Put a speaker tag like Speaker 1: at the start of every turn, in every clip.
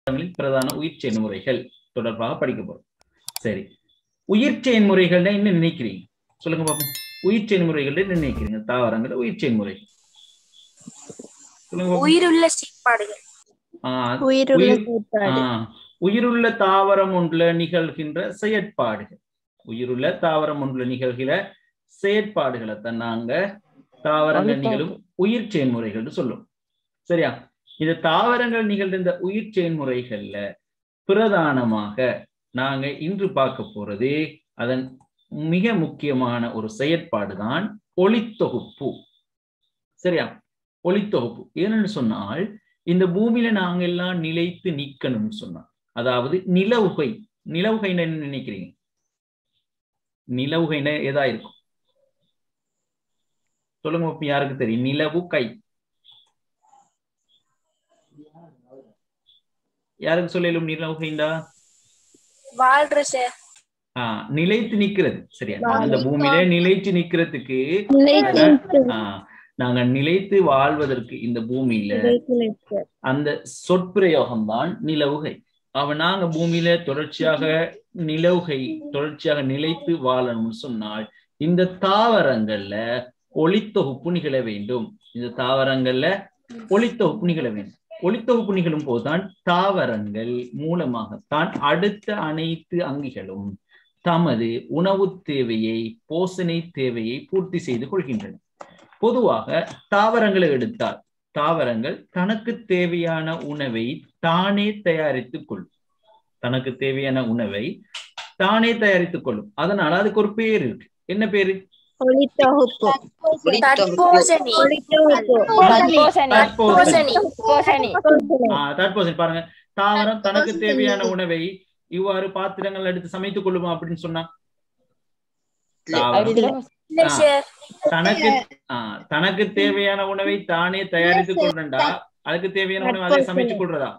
Speaker 1: தாவரங்களின் பிரதான உயிர் செயல்முறைகள் தொடர்பாக படிக்க போறோம் சரி உயிர் செயல்முறைகள்னா என்ன நினைக்கிறீங்க சொல்லுங்க பாப்போம் உயிர் செயல்முறைகள் என்ன நினைக்கிறீங்க தாவரங்கள் உயிர் செயல்முறைகள் சொல்லுங்க பாப்போம்.
Speaker 2: உயிருள்ள செயற்பாடுகள்
Speaker 1: ஆஹ்
Speaker 3: உயிருள்ள
Speaker 1: உயிர்-
Speaker 3: செயற்பாடு
Speaker 1: ஆஹ் உயிருள்ள தாவரம் ஒன்றுல நிகழ்கின்ற செயற்பாடுகள் உயிருள்ள தாவரம் ஒன்றுல நிகழ்கிற செயற்பாடுகளை தான் நாங்க தாவரங்கள் நிகழும் உயிர் செயல்முறைகள்னு சொல்லுவோம் சரியா இந்த தாவரங்கள் நிகழ்ந்த இந்த உயிர் செயல்முறைகள்ல பிரதானமாக நாங்க இன்று பார்க்க போறது அதன் மிக முக்கியமான ஒரு செயற்பாடு தான் ஒளித்தொகுப்பு சரியா ஒளித்தொகுப்பு ஏன்னு சொன்னால் இந்த பூமியில நாங்க எல்லாம் நிலைத்து நிக்கணும்னு சொன்னா அதாவது நிலவுகை நிலவுகைன்னு என்ன நினைக்கிறீங்க நிலவுகைன்னு எதா இருக்கும் சொல்லுங்க பாப்போம், யாருக்கு தெரியும் நிலவு கை யாருக்கு சொல்லலும் நிலவுகைண்டா
Speaker 2: வாழ்ற செ-
Speaker 1: ஆஹ் நிலைத்து நிக்கிறது சரியா நாங்க இந்த பூமியில நிலைத்து நிக்கிறதுக்கு
Speaker 3: நிலைத்து நிற்க-
Speaker 1: ஆஹ் நாங்க நிலைத்து வாழ்வதற்கு இந்த பூமியில
Speaker 3: நிலைத்து நிற்க.
Speaker 1: அந்த சொற்பிரயோகம் தான் நிலவுகை அவ நாங்க பூமியில தொடர்ச்சியாக நிலவுகை தொடர்ச்சியாக நிலைத்து வாழணும்னு சொன்னால் இந்த தாவரங்கள்ல ஒளித்தொகுப்பு நிகழ வேண்டும் இந்த தாவரங்கள்ல ஒளித்தொகுப்பு நிகழ வேண்டும் ஒளித்தொகுப்பு நிகழும் போதுதான் தாவரங்கள் மூலமாகத்தான் அடுத்த அனைத்து அங்கிகளும் தமது உணவு தேவையை போஷணை தேவையை பூர்த்தி செய்து கொள்கின்றன பொதுவாக தாவரங்களை எடுத்தால் தாவரங்கள் தனக்கு தேவையான உணவை தானே தயாரித்துக் கொள்ளும் தனக்கு தேவையான உணவை தானே தயாரித்துக் கொள்ளும் அதனால அதுக்கு ஒரு பேர் இருக்கு என்ன பேரு
Speaker 3: ஒளித்தொகுப்பு
Speaker 2: தற்போசனி
Speaker 3: ஒளித்தொகுப்பு
Speaker 4: தற்போசனி
Speaker 1: தற்போசனி.
Speaker 2: தற்போசனி
Speaker 4: தற்போசனி
Speaker 1: ஆஹ் தற்போது பாருங்க தாவரம் தனக்கு தேவையான உணவை இவ்வாறு பாத்திரங்கள் எடுத்து சமைத்துக் கொள்ளுமா அப்படின்னு சொன்னா தாவரம்
Speaker 2: இல்ல
Speaker 1: ஆ.
Speaker 2: சார்
Speaker 1: தனக்கு ஆஹ் தனக்கு தேவையான உணவை தானே தயாரித்துக் கொள்றா அதுக்கு தேவையான உணவை அதை சமைத்துக் கொள்றதா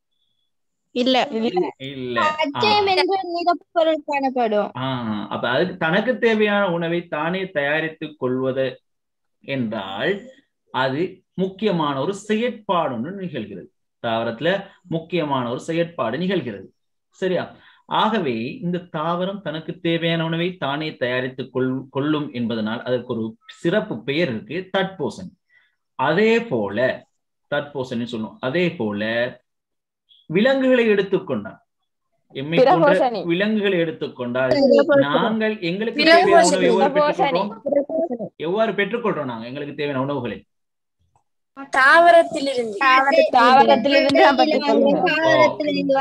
Speaker 3: இல்ல
Speaker 1: இல்ல ஆஹ்
Speaker 4: நிறப்பொருள் காணப்படும்
Speaker 1: ஆஹ் அப்ப அதுக்கு தனக்கு தேவையான உணவை தானே தயாரித்துக் கொள்வது என்றால் அது முக்கியமான ஒரு செயற்பாடு ஒன்று நிகழ்கிறது தாவரத்துல முக்கியமான ஒரு செயற்பாடு நிகழ்கிறது சரியா ஆகவே இந்த தாவரம் தனக்கு தேவையான உணவை தானே தயாரித்துக் கொள் கொள்ளும் என்பதனால் அதற்கு ஒரு சிறப்பு பெயர் இருக்கு தட்போசன் அதே போல தட்போசன் சொல்லும் அதே போல விலங்குகளை எடுத்துக்கொண்டால் எம்மை போன்ற
Speaker 4: பிரபோசனி.
Speaker 1: விலங்குகளை எடுத்துக்கொண்டால் நாங்கள் எங்களுக்கு
Speaker 2: பிரபோசனி.
Speaker 1: தேவையான உணவை எவ்வாறு
Speaker 4: பிரபோசனி.
Speaker 1: பெற்றுக்கொள்றோம் எவ்வாறு பெற்றுக்கொள்றோம் நாங்க எங்களுக்கு தேவையான உணவுகளை
Speaker 2: தாவரத்திலிருந்து
Speaker 4: தாவரத்திலிருந்து நாம் பெற்றுக்கொள்கிறோம்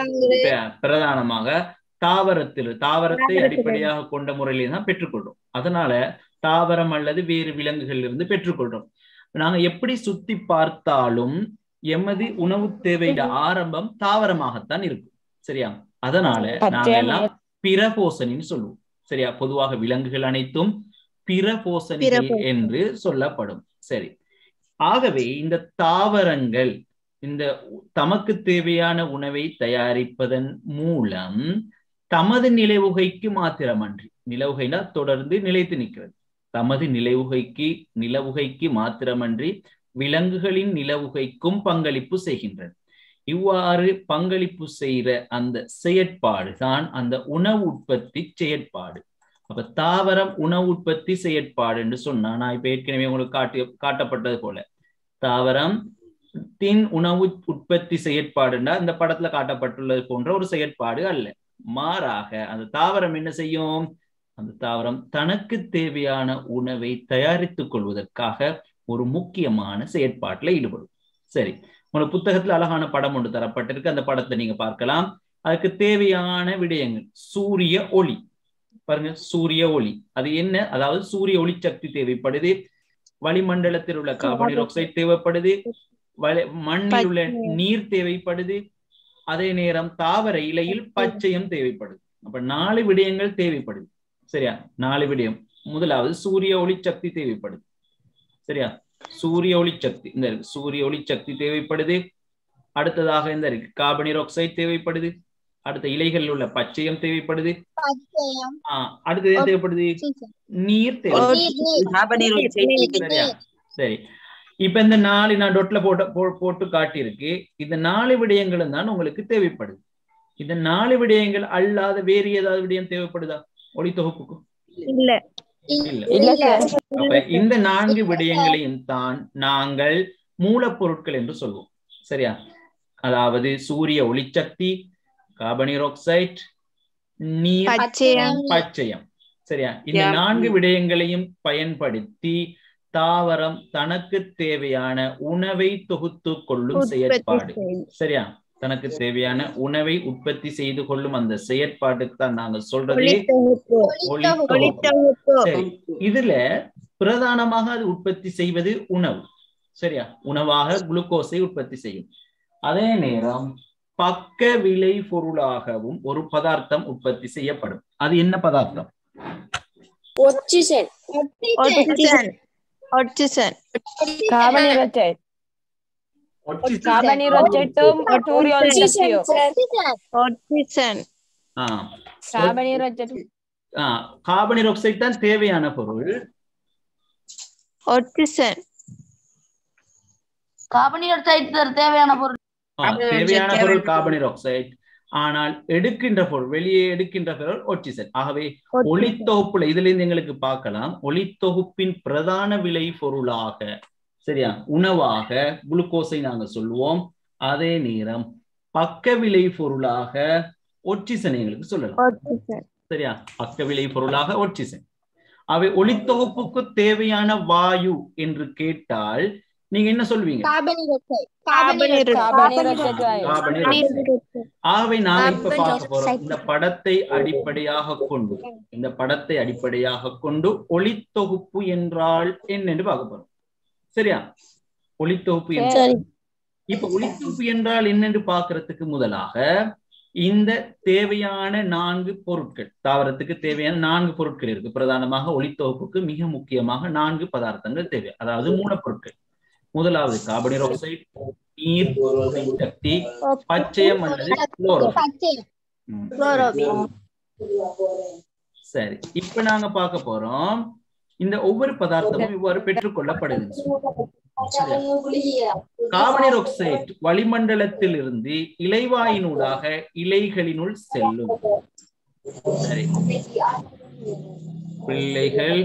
Speaker 1: ப- பிரதானமாக தாவரத்தில் தாவரத்தை அடிப்படையாக கொண்ட முறையிலே தான் பெற்றுக்கொள்றோம் அதனால தாவரம் அல்லது வேறு விலங்குகளில் இருந்து பெற்றுக்கொள்றோம் நாங்க எப்படி சுத்தி பார்த்தாலும் எமது உணவு தேவையோட ஆரம்பம் தாவரமாகத்தான் இருக்கும் சரியா அதனால நாங்க
Speaker 4: பச்சை
Speaker 1: எல்லாம் பிரபோசனின்னு சொல்லுவோம் சரியா பொதுவாக விலங்குகள் அனைத்தும் பிரபோசனிகள்
Speaker 3: பிரபோ-
Speaker 1: என்று சொல்லப்படும் சரி ஆகவே இந்த தாவரங்கள் இந்த தமக்கு தேவையான உணவை தயாரிப்பதன் மூலம் தமது நிலவுகைக்கு மாத்திரமன்றி நிலவுகைனா தொடர்ந்து நிலைத்து நிற்கிறது தமது நிலவுகைக்கு நிலவுகைக்கு மாத்திரமன்றி விலங்குகளின் நிலவுகைக்கும் பங்களிப்பு செய்கின்றது இவ்வாறு பங்களிப்பு செய்கிற அந்த செயற்பாடு தான் அந்த உணவு உற்பத்தி செயற்பாடு அப்ப தாவரம் உணவு உற்பத்தி செயற்பாடு என்று சொன்னா நான் இப்ப ஏற்கனவே உங்களுக்கு காட்டி காட்டப்பட்டது போல தாவரம் தின் உணவு உற்பத்தி செயற்பாடுன்னா இந்த படத்துல காட்டப்பட்டுள்ளது போன்ற ஒரு செயற்பாடு அல்ல மாறாக அந்த தாவரம் என்ன செய்யும் அந்த தாவரம் தனக்கு தேவையான உணவை தயாரித்துக் கொள்வதற்காக ஒரு முக்கியமான செயற்பாட்டுல ஈடுபடும் சரி உங்களுக்கு புத்தகத்துல அழகான படம் ஒன்று தரப்பட்டிருக்கு அந்த படத்தை நீங்க பார்க்கலாம் அதுக்கு தேவையான விடயங்கள் சூரிய ஒளி பாருங்க சூரிய ஒளி அது என்ன அதாவது சூரிய ஒளி சக்தி தேவைப்படுது வளிமண்டலத்தில் உள்ள கார்பன் டை ஆக்சைடு தேவைப்படுது வளி- மண்ணில் உள்ள நீர் தேவைப்படுது அதே நேரம் தாவர இலையில் பச்சையம் தேவைப்படுது அப்ப நாலு விடயங்கள் தேவைப்படுது சரியா நாலு விடயம் முதலாவது சூரிய ஒளி சக்தி தேவைப்படுது சரியா சூரிய ஒளி சக்தி இந்த இருக்கு. சூரிய ஒளி சக்தி தேவைப்படுது அடுத்ததாக இந்த இருக்கு கார்பன் டை ஆக்சைடு தேவைப்படுது அடுத்த இலைகளில் உள்ள பச்சையம் தேவைப்படுது ஆஹ் அடுத்தது என்ன தேவைப்படுது நீர் தேவைப்படுது சரியா சரி இப்ப இந்த நாலு நான் டொட்ல போட்ட போ- போட்டு காட்டியிருக்கு இந்த நாலு விடயங்களும் தான் உங்களுக்கு தேவைப்படுது இந்த நாலு விடயங்கள் அல்லாத வேறு ஏதாவது விடயம் தேவைப்படுதா ஒளி தொகுப்புக்கு
Speaker 3: இல்ல
Speaker 1: இல்ல
Speaker 4: இல்ல சார்
Speaker 1: அப்ப இந்த நான்கு விடயங்களையும் தான் நாங்கள் மூலப்பொருட்கள் என்று சொல்வோம் சரியா அதாவது சூரிய ஒளிச்சக்தி கார்பனீர் ஆக்சைடு நீர்
Speaker 3: பச்சையம்
Speaker 1: பச்சையம் சரியா இந்த நான்கு விடயங்களையும் பயன்படுத்தி தாவரம் தனக்கு தேவையான உணவை தொகுத்து கொள்ளும் செயற்பாடு சரியா தனக்கு தேவையான உணவை உற்பத்தி செய்து கொள்ளும் அந்த செயற்பாட்டுக்கு தான் நாங்க சொல்றதே
Speaker 3: ஒளித்தொகுப்பு
Speaker 1: ஒளி தொகுப்பு.
Speaker 3: ஒளித்தொகுப்பு
Speaker 1: சரி இதுல பிரதானமாக அது உற்பத்தி செய்வது உணவு சரியா உணவாக குளுக்கோஸை உற்பத்தி செய்யும் அதே நேரம் பக்க விளை பொருளாகவும் ஒரு பதார்த்தம் உற்பத்தி செய்யப்படும் அது என்ன பதார்த்தம்
Speaker 2: ஒட்சிசன்
Speaker 3: ஒட்சிசன் ஒட்சிசன்
Speaker 4: கார்பனீர் ஆக்சைடு
Speaker 1: ஒட்சிசன்.
Speaker 4: கார்பனீர் ஆக்சைடும் டூரியல்
Speaker 2: ஒட்சிசன்
Speaker 4: சக்தியும்
Speaker 3: ஒட்சிசன்
Speaker 1: ஆ,
Speaker 4: கார்பனீர் ஆக்சைடு
Speaker 1: ஆ, கார்பனீர் ஆக்சைடு தான் தேவையான பொருள்
Speaker 3: ஒட்சிசன்
Speaker 5: கார்பனீர் ஆக்சைடு தேவையான பொருள்
Speaker 1: ஆ, தேவையான பொருள் கார்பனீர் ஆக்சைடு ஆனால் எடுக்கின்ற பொருள் வெளியே எடுக்கின்ற பொருள் ஒட்சிசன் ஆகவே ஒளித்தொகுப்புல இதுல இருந்து எங்களுக்கு பார்க்கலாம் ஒளித்தொகுப்பின் பிரதான விளை பொருளாக சரியா உணவாக குளுக்கோஸை நாங்க சொல்லுவோம் அதே நேரம் பக்க விளை பொருளாக ஒட்சிசனை எங்களுக்கு சொல்லலாம்
Speaker 3: ஒட்சிசன்
Speaker 1: சரியா பக்க விளை பொருளாக ஒட்சிசன் அவை ஒளித்தொகுப்புக்கு தேவையான வாயு என்று கேட்டால் நீங்க என்ன சொல்வீங்க
Speaker 3: கார்பனீர்
Speaker 4: கார்பனீர் ஆக்சைடு வாயு
Speaker 1: கார்பனீர் ஆக்சைடு. ஆகவே நாங்க இப்ப பார்க்க போறோம் இந்த படத்தை அடிப்படையாக கொண்டு இந்த படத்தை அடிப்படையாக கொண்டு ஒளித்தொகுப்பு என்றால் என்னன்னு பார்க்க போறோம் சரியா ஒளித்தொகுப்பு என்றால் இப்ப ஒளித்தொகுப்பு என்றால் என்னென்று பார்க்கறதுக்கு முதலாக இந்த தேவையான நான்கு பொருட்கள் தாவரத்துக்கு தேவையான நான்கு பொருட்கள் இருக்கு பிரதானமாக ஒளித்தொகுப்புக்கு மிக முக்கியமாக நான்கு பதார்த்தங்கள் தேவை அதாவது மூலப்பொருட்கள் முதலாவது கார்பனீர் ஆக்சைடு நீர் சக்தி பச்சையம் அல்லது குளோரோஃபில் ம். சரி இப்ப நாங்க பார்க்க போறோம் இந்த ஒவ்வொரு பதார்த்தமும் இவ்வாறு பெற்றுக்கொள்ளப்படுது கார்பனீர் ஆக்சைடு வளிமண்டலத்தில் இருந்து இலைவாயினூடாக இலைகளினுள் செல்லும் சரி பிள்ளைகள்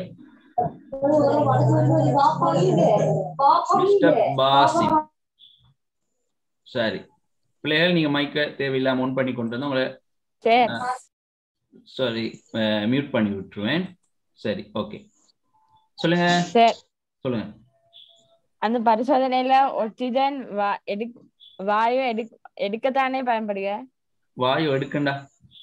Speaker 1: மிஸ்டர் பாசிம் சரி பிள்ளைகள் நீங்க மைக்க தேவையில்லாம ஒன் பண்ணி கொண்டு வந்து உங்களை
Speaker 4: சரி
Speaker 1: சாரி மியூட் பண்ணி விட்டுருவேன் சரி ஓகே சொல்லுங்க
Speaker 4: சரி
Speaker 1: சொல்லுங்க
Speaker 4: அந்த பரிசோதனையில ஆக்சிஜன் வா- எடுக் வாயு எடுக் எடுக்கத்தானே பயன்படுக
Speaker 1: வாயு எடுக்கண்டா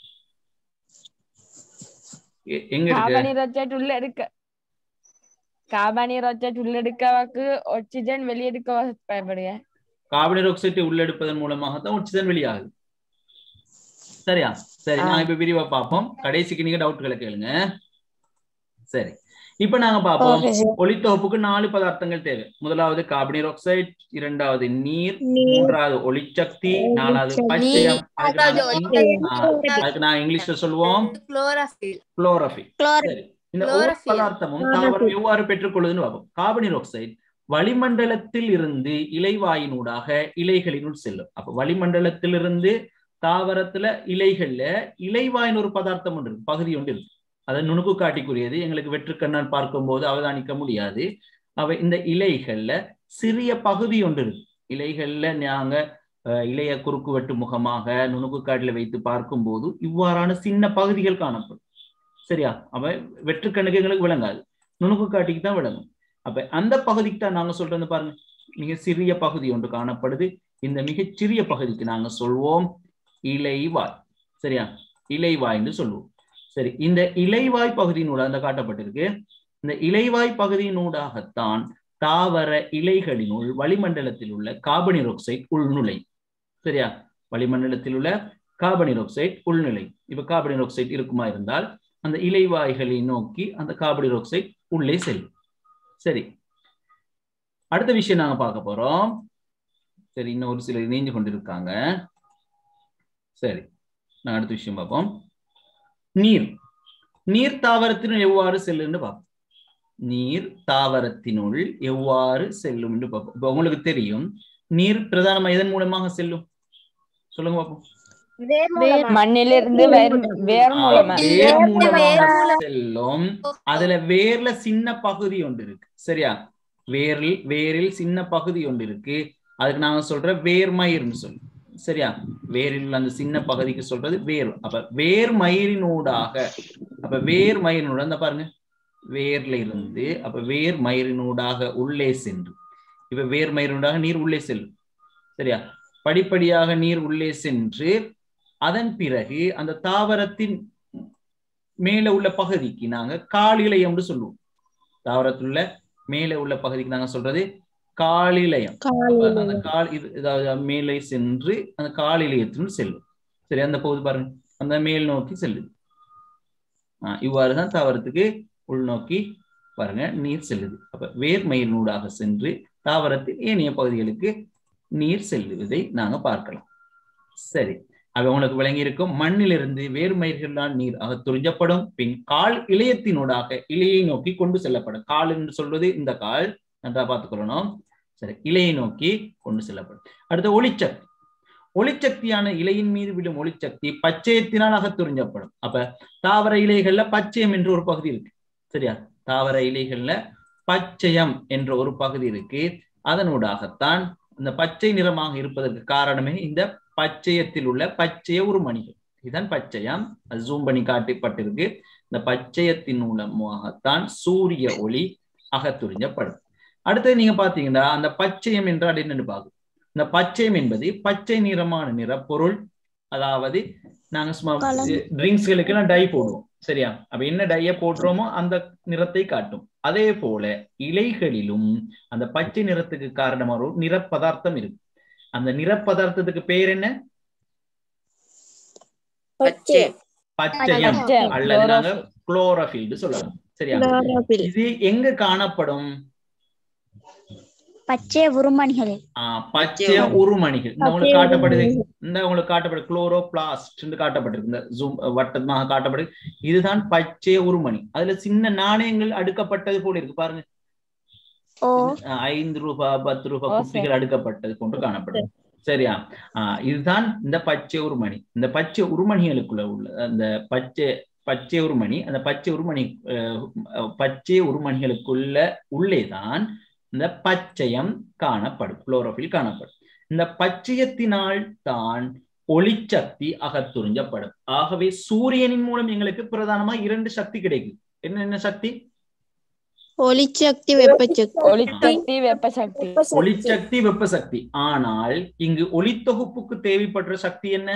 Speaker 1: எ- எங்க இருக்கு
Speaker 4: கார்பனீர் ஆக்சைடு உள்ள எடுக்க கார்பனீர் ஆக்சைடு உள்ள எடுக்கவாக்கு ஆக்சிஜன் வெளியெடுக்க பயன்படுக
Speaker 1: கார்பன் டை ஆக்சைடை உள்ளெடுப்பதன் மூலமாக தான் ஆக்சிஜன் வெளியாகுது சரியா சரி நான் இப்ப விரிவா பார்ப்போம் கடைசிக்கு நீங்க டவுட்களை கேளுங்க சரி இப்ப நாங்க பார்ப்போம் ஒளித்தொகுப்புக்கு நாலு பதார்த்தங்கள் தேவை முதலாவது கார்பனீர் ஆக்சைடு இரண்டாவது நீர்
Speaker 3: நீர்
Speaker 1: மூன்றாவது ஒளிச்சக்தி நாலாவது பச்சையம் அதுக்கு நாங்க- ஆ, அதுக்கு நான் இங்கிலீஷ்ல சொல்லுவோம்
Speaker 2: குளோரோஃபில்
Speaker 1: குளோரோஃபில் சரி இந்த ஒவ்வொரு
Speaker 2: Chlorophyll.
Speaker 1: பதார்த்தமும் தாவரம் எவ்வாறு பெற்றுக்கொள்ளுதுன்னு பார்ப்போம் கார்பனீர் ஆக்சைடு வளிமண்டலத்தில் இருந்து இலைவாயினூடாக இலைகளினுள் செல்லும் அப்ப வளிமண்டலத்தில் இருந்து தாவரத்துல இலைகள்ல இலைவாயின் ஒரு பதார்த்தம் ஒன்று இருக்கு பகுதி ஒன்று இருக்கு அதை நுணுக்கு காட்டிக்குரியது எங்களுக்கு வெற்றுக்கண்ணால் பார்க்கும்போது அவதானிக்க முடியாது அவை இந்த இலைகள்ல சிறிய பகுதி ஒன்று இருக்கு இலைகள்ல நாங்க அஹ், இலைய குறுக்கு வெட்டு முகமாக நுணுக்கு காட்டில வைத்து பார்க்கும்போது இவ்வாறான சின்ன பகுதிகள் காணப்படும் சரியா அப்ப வெற்றுக்கண்ணுக்கு எங்களுக்கு விளங்காது நுணுக்கு காட்டிக்கு தான் விளங்கும் அப்ப அந்த பகுதிக்கு தான் நாங்க சொல்றது பாருங்க மிக சிறிய பகுதி ஒன்று காணப்படுது இந்த மிகச் சிறிய பகுதிக்கு நாங்க சொல்வோம் இலைவாய் சரியா இலைவாய்ன்னு சொல்லுவோம் சரி இந்த இலைவாய் பகுதியினூட அந்த காட்டப்பட்டிருக்கு இந்த இலைவாய் பகுதியினூடாகத்தான் தாவர இலைகளினுள் வளிமண்டலத்தில் உள்ள கார்பனீர் ஆக்சைடு உள்நுழை சரியா வளிமண்டலத்தில் உள்ள கார்பனீர் ஆக்சைடு உள்நிலை இப்ப கார்பனீர் ஆக்சைடு இருக்குமா இருந்தால் அந்த இலைவாய்களை நோக்கி அந்த கார்பனீர் ஆக்சைடு உள்ளே செல்லும் சரி அடுத்த விஷயம் நாங்க பார்க்க போறோம் சரி இன்னும் ஒரு சிலர் இணைஞ்சு கொண்டிருக்காங்க சரி நான் அடுத்த விஷயம் பார்ப்போம் நீர் நீர் தாவரத்தின் எவ்வாறு செல்லுன்னு பார்ப்போம் நீர் தாவரத்தினுள் எவ்வாறு செல்லும் என்று பார்ப்போம் இப்ப உங்களுக்கு தெரியும் நீர் பிரதானமா எதன் மூலமாக செல்லும் சொல்லுங்க பார்ப்போம்
Speaker 4: மண்ணிலிருந்து வேர் வேர்
Speaker 1: ஆ,
Speaker 4: மூலமா
Speaker 1: வேர் மூலமாக செல்லும் அதுல வேர்ல சின்ன பகுதி ஒன்று இருக்கு சரியா வேரில் வேரில் சின்ன பகுதி ஒன்று இருக்கு அதுக்கு நாங்க சொல்ற வேர்மயிர்னு சொல்லு சரியா வேரில் உள்ள அந்த சின்ன பகுதிக்கு சொல்றது வேர் அப்ப வேர் மயிரினூடாக அப்ப வேர் மயிரினூட அந்த பாருங்க வேர்ல இருந்து அப்ப வேர் மயிரினூடாக உள்ளே சென்று இப்ப வேர் மயிரினூடாக நீர் உள்ளே செல்லும் சரியா படிப்படியாக நீர் உள்ளே சென்று அதன் பிறகு அந்த தாவரத்தின் மேல உள்ள பகுதிக்கு நாங்க காலிலையம்னு சொல்லுவோம் தாவரத்தில் உள்ள மேலே உள்ள பகுதிக்கு நாங்க சொல்றது காலிலையம் அப்ப அந்த கால் இது இதாவது மேலே சென்று அந்த காலிலையத்தினுள் செல்லும் சரி அந்த பகுதி பாருங்க அந்த மேல் நோக்கி செல்லுது ஆஹ் இவ்வாறுதான் தாவரத்துக்கு உள்நோக்கி பாருங்க நீர் செல்லுது அப்ப வேர்மயிரினூடாக சென்று தாவரத்தின் ஏனைய பகுதிகளுக்கு நீர் செல்லுவதை நாங்க பார்க்கலாம் சரி அது உங்களுக்கு விளங்கி இருக்கும் மண்ணிலிருந்து வேர்மயிர்களால் நீர் அகத்துறிஞ்சப்படும் பின் கால் இளையத்தினூடாக இலையை நோக்கி கொண்டு செல்லப்படும் கால் என்று சொல்வது இந்த கால் நன்றா பார்த்துக்கொள்ளணும் சரி இலையை நோக்கி கொண்டு செல்லப்படும் அடுத்து ஒளிச்சக்தி ஒளிச்சக்தியான இலையின் மீது விடும் ஒளிச்சக்தி பச்சையத்தினால் அகத்துறிஞ்சப்படும் அப்ப தாவர இலைகள்ல பச்சையம் என்று ஒரு பகுதி இருக்கு சரியா தாவர இலைகள்ல பச்சையம் என்ற ஒரு பகுதி இருக்கு அதனூடாகத்தான் இந்த பச்சை நிறமாக இருப்பதற்கு காரணமே இந்த பச்சையத்தில் உள்ள பச்சைய உருமணிகள் இதுதான் பச்சையம் அது ஜூம் பண்ணி காட்டப்பட்டிருக்கு இந்த பச்சையத்தின் மூலமாகத்தான் சூரிய ஒளி அகத்துறிஞ்சப்படும் அடுத்தது நீங்க பாத்தீங்கன்னா அந்த பச்சையம் என்றால் என்னன்னு பார்க்கும் இந்த பச்சையம் என்பது பச்சை நிறமான நிற பொருள் அதாவது நாங்க சும்மா ட்ரிங்க்ஸ்களுக்கு எல்லாம் டை போடுவோம் சரியா அப்ப என்ன டைய போடுறோமோ அந்த நிறத்தை காட்டும் அதே போல இலைகளிலும் அந்த பச்சை நிறத்துக்கு காரணமாக ஒரு நிற பதார்த்தம் இருக்கு அந்த நிற பதார்த்தத்துக்கு பேர் என்ன
Speaker 2: பச்சை
Speaker 1: பச்சையம்
Speaker 4: பச்சையம்,
Speaker 1: அல்லது நாங்க
Speaker 4: chlorophyll.
Speaker 1: குளோரோஃபில் சொல்லலாம் சரியா
Speaker 3: Chlorophyll.
Speaker 1: இது எங்க காணப்படும்
Speaker 2: பச்சை உருமணிகளில்
Speaker 1: ஆஹ் பச்சை உருமணிகள் இந்த உங்களுக்கு காட்டப்படுது இந்த உங்களுக்கு காட்டப்படுது குளோரோபிளாஸ்ட் காட்டப்பட்டிருக்கு இந்த ஜூம் வட்டமாக காட்டப்படுது இதுதான் பச்சை உருமணி அதுல சின்ன நாணயங்கள் அடுக்கப்பட்டது போல இருக்கு பாருங்க
Speaker 2: ஓ
Speaker 1: அஹ் ஐந்து ரூபாய் பத்து ரூபாய்
Speaker 4: ஓ,
Speaker 1: குப்பிகள் அடுக்கப்பட்டது போன்று காணப்படும் சரியா ஆஹ் இதுதான் இந்த பச்சை உருமணி இந்த பச்சை உருமணிகளுக்குள்ள உள்ள அந்த பச்சை பச்சை உருமணி அந்த பச்சை உருமணி அஹ், அஹ், பச்சை உருமணிகளுக்குள்ள உள்ளேதான் இந்த பச்சையம் காணப்படும் குளோரோஃபில் காணப்படும் இந்த பச்சையத்தினால் தான் ஒளிச்சக்தி அகத்துறிஞ்சப்படும் ஆகவே சூரியனின் மூலம் எங்களுக்கு பிரதானமா இரண்டு சக்தி கிடைக்குது என்ன என்ன சக்தி
Speaker 3: ஒளிச்சக்தி வெப்பச்சக்தி
Speaker 4: ஒளிசக்தி வெப்பசக்தி
Speaker 1: ஒளிச்சக்தி வெப்ப சக்தி ஆனால் இங்கு ஒளித்தொகுப்புக்கு தேவைப்படுற சக்தி என்ன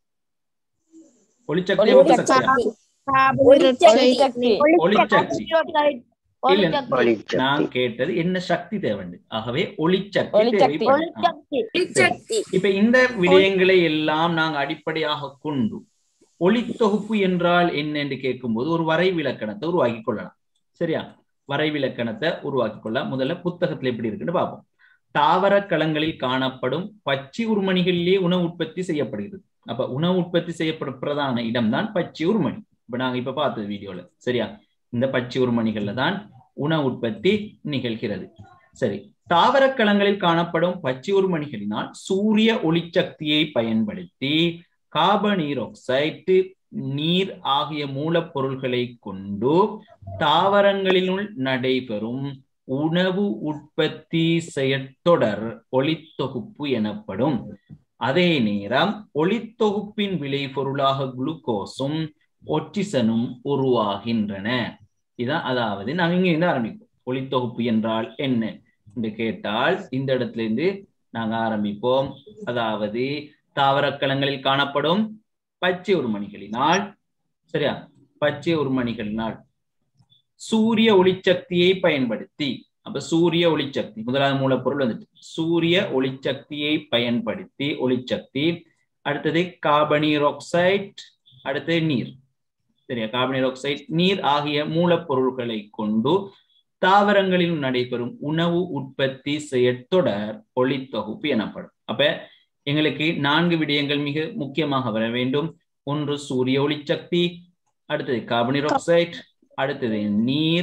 Speaker 1: ஒளிச்சக்தி வெப்ப சக்தி
Speaker 4: ஒளிசக்தி
Speaker 1: ஒளிச்சக்தி இல்ல நான் கேட்டது என்ன சக்தி தேவைண்டு ஆகவே ஒளிச்சக்தி
Speaker 4: ஒளிச்சக்தி.
Speaker 1: தேவைப்படும் ஆ. இப்ப இந்த விடயங்களை எல்லாம் நாங்க அடிப்படையாக கொண்டு ஒளித்தொகுப்பு என்றால் என்ன என்று கேட்கும்போது ஒரு வரைவிலக்கணத்தை உருவாக்கி கொள்ளலாம் சரியா வரைவிலக்கணத்தை உருவாக்கி கொள்ள முதல்ல புத்தகத்துல எப்படி இருக்குன்னு பார்ப்போம் தாவர களங்களில் காணப்படும் பச்சை உருமணிகளிலே உணவு உற்பத்தி செய்யப்படுகிறது அப்ப உணவு உற்பத்தி செய்யப்படும் பிரதான இடம்தான் பச்சை உருமணி இப்ப நாங்க இப்ப பார்த்தது வீடியோல சரியா இந்த பச்சை உருமணிகள்ல தான் உணவு உற்பத்தி நிகழ்கிறது சரி தாவர களங்களில் காணப்படும் பச்சை உருமணிகளினால் சூரிய ஒளிச்சக்தியை பயன்படுத்தி கார்பனீராக்சைடு நீர் ஆகிய மூலப்பொருள்களை கொண்டு தாவரங்களினுள் நடைபெறும் உணவு உற்பத்தி செயற்தொடர் ஒளித்தொகுப்பு எனப்படும் அதே நேரம் ஒளித்தொகுப்பின் விளைபொருளாக குளுக்கோஸும் ஒட்சிசனும் உருவாகின்றன இதான் அதாவது நாங்க இங்க இருந்து ஆரம்பிப்போம் ஒளித்தொகுப்பு என்றால் என்ன என்று கேட்டால் இந்த இடத்துல இருந்து நாங்க ஆரம்பிப்போம் அதாவது தாவரக்கலங்களில் காணப்படும் பச்சை உருமணிகளினால் சரியா பச்சை உருமணிகளினால் சூரிய ஒளிச்சக்தியை பயன்படுத்தி அப்ப சூரிய ஒளிச்சக்தி முதலாவது மூலப்பொருள் வந்துட்டு சூரிய ஒளிச்சக்தியை பயன்படுத்தி ஒளிச்சக்தி அடுத்தது கார்பனீராக்சைட் அடுத்தது நீர் சரியா கார்பனீராக்சைடு நீர் ஆகிய மூலப்பொருள்களை கொண்டு தாவரங்களில் நடைபெறும் உணவு உற்பத்தி செயற்தொடர் ஒளித்தொகுப்பு எனப்படும் அப்ப எங்களுக்கு நான்கு விடயங்கள் மிக முக்கியமாக வர வேண்டும் ஒன்று சூரிய ஒளிச்சக்தி அடுத்தது கார்பனீராக்சைடு அடுத்தது நீர்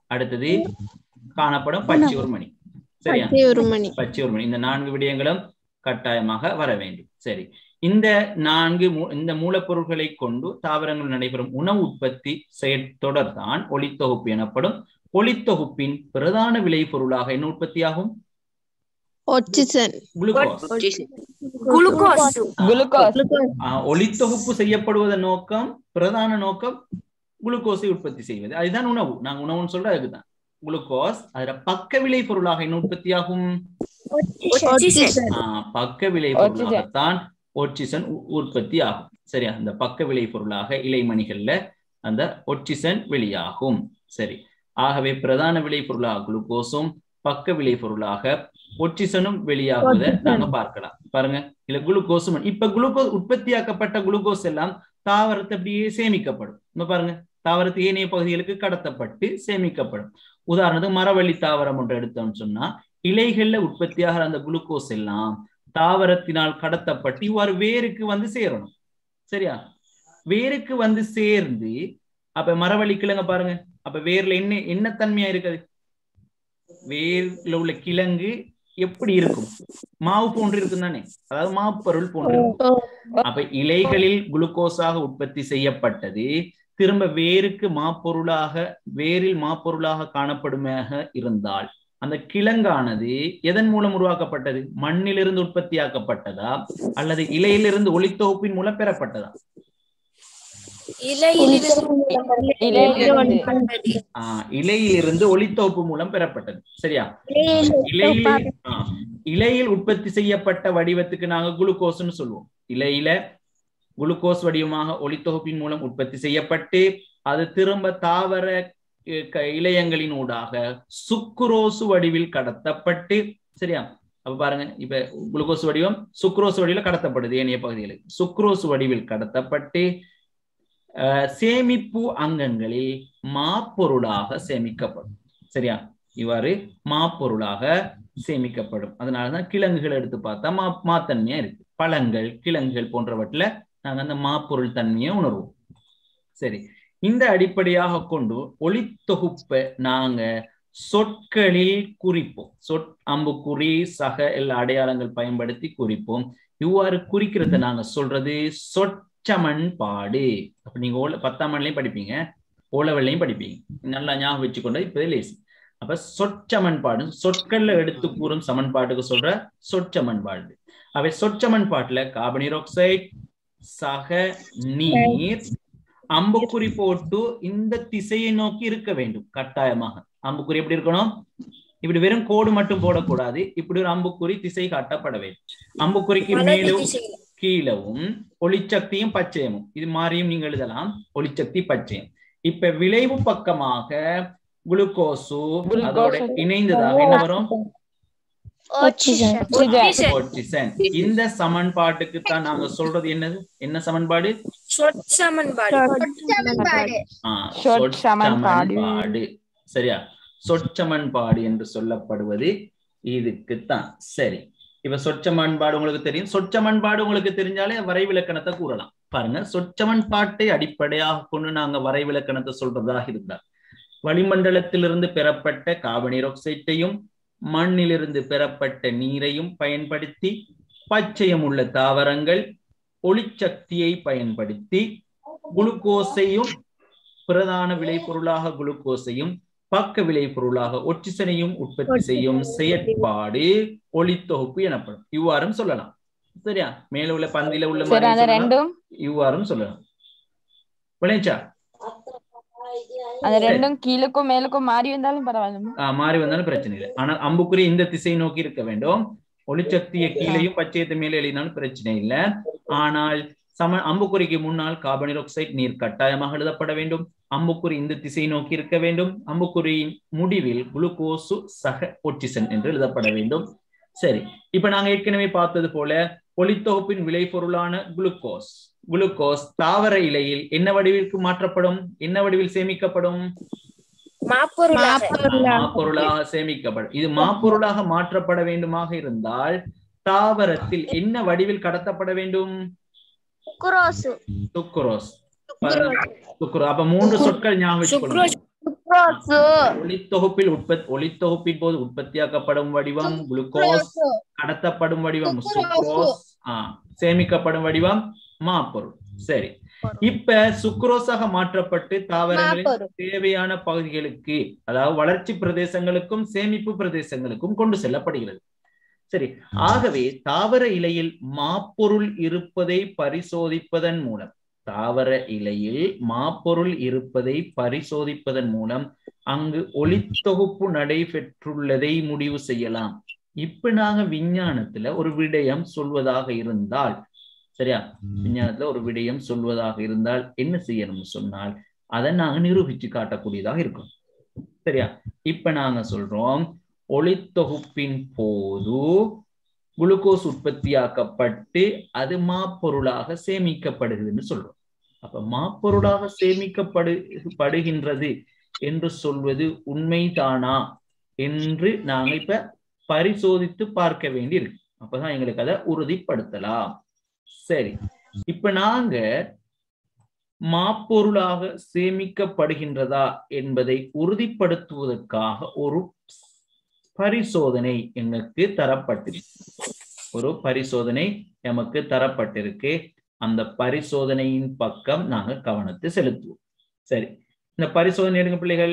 Speaker 1: அடுத்தது காணப்படும் பச்சை ஒரு மணி சரியா
Speaker 3: பச்சை ஒரு மணி
Speaker 1: பச்சை ஒரு மணி இந்த நான்கு விடயங்களும் கட்டாயமாக வர வேண்டும் சரி இந்த நான்கு மூ- இந்த மூலப்பொருட்களை கொண்டு தாவரங்கள் நடைபெறும் உணவு உற்பத்தி செயற்தொடர் தான் ஒளித்தொகுப்பு எனப்படும் ஒளித்தொகுப்பின் பிரதான விளைபொருளாக என்ன உற்பத்தியாகும்
Speaker 3: ஆக்சிஜன்
Speaker 1: குளுக்கோஸ்
Speaker 2: குளுக்கோஸ்
Speaker 4: குளுக்கோஸ்
Speaker 1: ஆஹ், ஒளித்தொகுப்பு செய்யப்படுவதன் நோக்கம் பிரதான நோக்கம் குளுக்கோஸை உற்பத்தி செய்வது அதுதான் உணவு நாங்க உணவுன்னு சொல்ற அதுக்குதான் குளுக்கோஸ் அதுல பக்க விளை பொருளாக என்ன உற்பத்தியாகும்
Speaker 3: ஆக்சிஜன்
Speaker 1: ஆஹ், பக்க விளை பொருளாகத்தான் ஒட்சிசன் உற்பத்தி ஆகும் சரியா அந்த பக்க விளை பொருளாக இலைமணிகள்ல அந்த ஒட்சிசன் வெளியாகும் சரி ஆகவே பிரதான விளை பொருளாக குளுக்கோஸும் பக்க விளை பொருளாக ஒட்சிசனும் வெளியாகுவதை நாங்க பார்க்கலாம் பாருங்க இல்ல குளுக்கோஸும் இப்ப குளுக்கோஸ் உற்பத்தியாக்கப்பட்ட குளுக்கோஸ் எல்லாம் தாவரத்தை அப்படியே சேமிக்கப்படும் இந்த பாருங்க தாவரத்து ஏனைய பகுதிகளுக்கு கடத்தப்பட்டு சேமிக்கப்படும் உதாரணத்துக்கு மரவள்ளி தாவரம் ஒன்று எடுத்தோம்னு சொன்னா இலைகள்ல உற்பத்தியாகிற அந்த குளுக்கோஸ் எல்லாம் தாவரத்தினால் கடத்தப்பட்டு இவ்வாறு வேருக்கு வந்து சேரணும் சரியா வேருக்கு வந்து சேர்ந்து அப்ப மரவள்ளி கிழங்க பாருங்க அப்ப வேர்ல என்ன என்ன தன்மையா இருக்குது வேர்ல உள்ள கிழங்கு எப்படி இருக்கும் மாவு போன்று இருக்கும் தானே அதாவது மாப்பொருள் போன்று இருக்கும். அப்ப இலைகளில் குளுக்கோஸாக உற்பத்தி செய்யப்பட்டது திரும்ப வேருக்கு மாப்பொருளாக வேரில் மாப்பொருளாக காணப்படுமாக இருந்தால் அந்த கிழங்கானது எதன் மூலம் உருவாக்கப்பட்டது மண்ணிலிருந்து உற்பத்தியாக்கப்பட்டதா அல்லது இலையிலிருந்து ஒளித்தொகுப்பின் மூலம் பெறப்பட்டதா
Speaker 4: இலையிலிருந்து
Speaker 1: ஆஹ் இலையிலிருந்து ஒளித்தொகுப்பு மூலம் பெறப்பட்டது சரியா இலையில ஆ, இலையில் உற்பத்தி செய்யப்பட்ட வடிவத்துக்கு நாங்க குளுக்கோஸ்னு சொல்லுவோம் இலையில குளுக்கோஸ் வடிவமாக ஒளித்தொகுப்பின் மூலம் உற்பத்தி செய்யப்பட்டு அது திரும்ப தாவர அஹ், க- இலையங்களின் ஊடாக சுக்குரோசு வடிவில் கடத்தப்பட்டு சரியா அப்ப பாருங்க இப்ப குளுக்கோஸ் வடிவம் சுக்ரோஸ் வடிவில் கடத்தப்படுது ஏனைய பகுதிகளுக்கு சுக்ரோஸ் வடிவில் கடத்தப்பட்டு அஹ், சேமிப்பு அங்கங்களில் மாப்பொருளாக சேமிக்கப்படும் சரியா இவ்வாறு மாப்பொருளாக சேமிக்கப்படும் அதனாலதான் கிழங்குகள் எடுத்து பார்த்தா மா மாத்தன்மையா இருக்கு பழங்கள் கிழங்குகள் போன்றவற்றில நாங்க அந்த மாப்பொருள் தன்மையை உணர்வோம் சரி இந்த அடிப்படையாக கொண்டு ஒளித்தொகுப்பை நாங்க சொற்களில் குறிப்போம் சொற் அம்புக்குறி சக எல்லா அடையாளங்கள் பயன்படுத்தி குறிப்போம் இவ்வாறு குறிக்கிறத நாங்க சொல்றது சொற்றமன்பாடு அப்ப நீங்க ஓல பத்தாம் மணிலையும் படிப்பீங்க ஓலவெள்ளையும் படிப்பீங்க நல்லா ஞாபகம் வச்சுக்கொண்டு இப்போதே லேசி அப்ப சொற்சமன்பாடு சொற்கள்ல எடுத்து கூறும் சமன்பாட்டுக்கு சொல்ற சொற்சமன்பாடு அவை சொற்சமன்பாட்டுல கார்பனீர் ஆக்சைடு சக நீர் அம்புக்குறி போட்டு இந்த திசையை நோக்கி இருக்க வேண்டும் கட்டாயமாக அம்புக்குறி எப்படி இருக்கணும் இப்படி வெறும் கோடு மட்டும் போடக்கூடாது இப்படி ஒரு அம்புக்குறி திசை காட்டப்பட வேண்டும் அம்புக்குறிக்கு மேலும் கீழவும் ஒளிச்சக்தியும் பச்சையமும் இது மாதிரியும் நீங்க எழுதலாம் ஒளிச்சக்தி பச்சையம் இப்ப விளைவு பக்கமாக குளுக்கோசு அதோட இணைந்ததாக என்ன வரும்
Speaker 3: ஆக்சிஜன்
Speaker 4: ஆக்சிஜன்
Speaker 1: ஆக்சிஜன் இந்த சமன்பாட்டுக்கு தான் நாங்க சொல்றது என்னது என்ன சமன்பாடு ஆ,
Speaker 4: சொற் சமன்பாடு.
Speaker 1: சொற்சமன்பாடு. சரியா சொற்சமன்பாடு என்று சொல்லப்படுவது இதுக்குத்தான் சரி இப்ப சொற்சமன்பாடு உங்களுக்கு தெரியும் சொற்சமன்பாடு உங்களுக்கு தெரிஞ்சாலே வரைவிலக்கணத்தை கூறலாம் பாருங்க சொற்சமன்பாட்டை அடிப்படையாக கொண்டு நாங்க வரைவிலக்கணத்தை சொல்றதாக இருந்தால் வளிமண்டலத்திலிருந்து பெறப்பட்ட கார்பனீர் ஆக்சைட்டையும் மண்ணிலிருந்து பெறப்பட்ட நீரையும் பயன்படுத்தி பச்சையம் உள்ள தாவரங்கள் ஒளிச்சக்தியை பயன்படுத்தி குளுக்கோஸையும் பிரதான விளைபொருளாக குளுக்கோஸையும் பக்க விளைபொருளாக ஒட்சிசனையும் உற்பத்தி செய்யும் செயற்பாடு ஒளித்தொகுப்பு எனப்படும் இவ்வாறும் சொல்லலாம் சரியா மேல உள்ள பந்தில உள்ள
Speaker 4: சரி
Speaker 1: மாதிரி
Speaker 4: அந்த
Speaker 1: சொல்லலாம்.
Speaker 4: ரெண்டும்
Speaker 1: இவ்வாறும் சொல்லலாம் விளைச்சா
Speaker 4: அந்த ரெண்டும் கீழுக்கும் மேலுக்கும் மாறி வந்தாலும் பரவாயில்ல
Speaker 1: ஆஹ் மாறி வந்தாலும் பிரச்சனை இல்லை ஆனால் அம்புக்குறி இந்த திசை நோக்கி இருக்க வேண்டும் ஒளிச்சக்தியை கீழையும் பச்சையத்தை மேலே எழுதினாலும் பிரச்சனை இல்லை ஆனால் சம அம்புக்குறிக்கு முன்னால் கார்பனீர் ஆக்சைடு நீர் கட்டாயமாக எழுதப்பட வேண்டும் அம்புக்குறி இந்த திசை நோக்கி இருக்க வேண்டும் அம்புக்குறியின் முடிவில் குளுக்கோசு சக ஒட்சிசன் என்று எழுதப்பட வேண்டும் சரி இப்ப நாங்க ஏற்கனவே பார்த்தது போல ஒளித்தொகுப்பின் விளைபொருளான குளுக்கோஸ் குளுக்கோஸ் தாவர இலையில் என்ன வடிவிற்கு மாற்றப்படும் என்ன வடிவில் சேமிக்கப்படும் மாப்பொருளாக சேமிக்கப்படும் இது மாப்பொருளாக மாற்றப்பட வேண்டுமாக இருந்தால் தாவரத்தில் என்ன வடிவில் கடத்தப்பட வேண்டும்
Speaker 2: குரோசு
Speaker 1: சுக்குரோஸ் சுக்குரோ அப்ப மூன்று சொற்கள் ஞாபகம் வச்சுக்கொள்ளுங்க
Speaker 5: குளுக்கோஸ்
Speaker 1: ஒளித்தொகுப்பில் உற்பத்தி ஒளித்தொகுப்பின் போது உற்பத்தியாக்கப்படும் வடிவம் குளுக்கோஸ் கடத்தப்படும் வடிவம் சுக்ரோஸ் ஆ சேமிக்கப்படும் வடிவம் மாப்பொருள் சரி இப்ப சுக்ரோஸாக மாற்றப்பட்டு தாவரங்களின்
Speaker 3: மாப்பொருள்.
Speaker 1: தேவையான பகுதிகளுக்கு அதாவது வளர்ச்சி பிரதேசங்களுக்கும் சேமிப்பு பிரதேசங்களுக்கும் கொண்டு செல்லப்படுகிறது சரி ஆகவே தாவர இலையில் மாப்பொருள் இருப்பதை பரிசோதிப்பதன் மூலம் தாவர இலையில் மாப்பொருள் இருப்பதை பரிசோதிப்பதன் மூலம் அங்கு ஒளித்தொகுப்பு நடைபெற்றுள்ளதை முடிவு செய்யலாம் இப்ப நாங்க விஞ்ஞானத்துல ஒரு விடயம் சொல்வதாக இருந்தால் சரியா விஞ்ஞானத்துல ஒரு விடயம் சொல்வதாக இருந்தால் என்ன செய்யணும்னு சொன்னால் அதை நாங்க நிரூபிச்சு காட்டக்கூடியதாக இருக்கும் சரியா இப்ப நாங்க சொல்றோம் ஒளித்தொகுப்பின் போது குளுக்கோஸ் உற்பத்தியாக்கப்பட்டு அது மாப்பொருளாக சேமிக்கப்படுகிறதுன்னு சொல்றோம் அப்ப மாப்பொருளாக சேமிக்கப்படு படுகின்றது என்று சொல்வது உண்மைதானா என்று நாங்க இப்ப பரிசோதித்து பார்க்க வேண்டி இருக்கு அப்பதான் எங்களுக்கு அதை உறுதிப்படுத்தலாம் சரி இப்ப நாங்க மாப்பொருளாக சேமிக்கப்படுகின்றதா என்பதை உறுதிப்படுத்துவதற்காக ஒரு பரிசோதனை எங்களுக்கு தரப்பட்டிருக்கு ஒரு பரிசோதனை எமக்கு தரப்பட்டிருக்கு அந்த பரிசோதனையின் பக்கம் நாங்க கவனத்தை செலுத்துவோம் சரி இந்த பரிசோதனை எடுங்க பிள்ளைகள்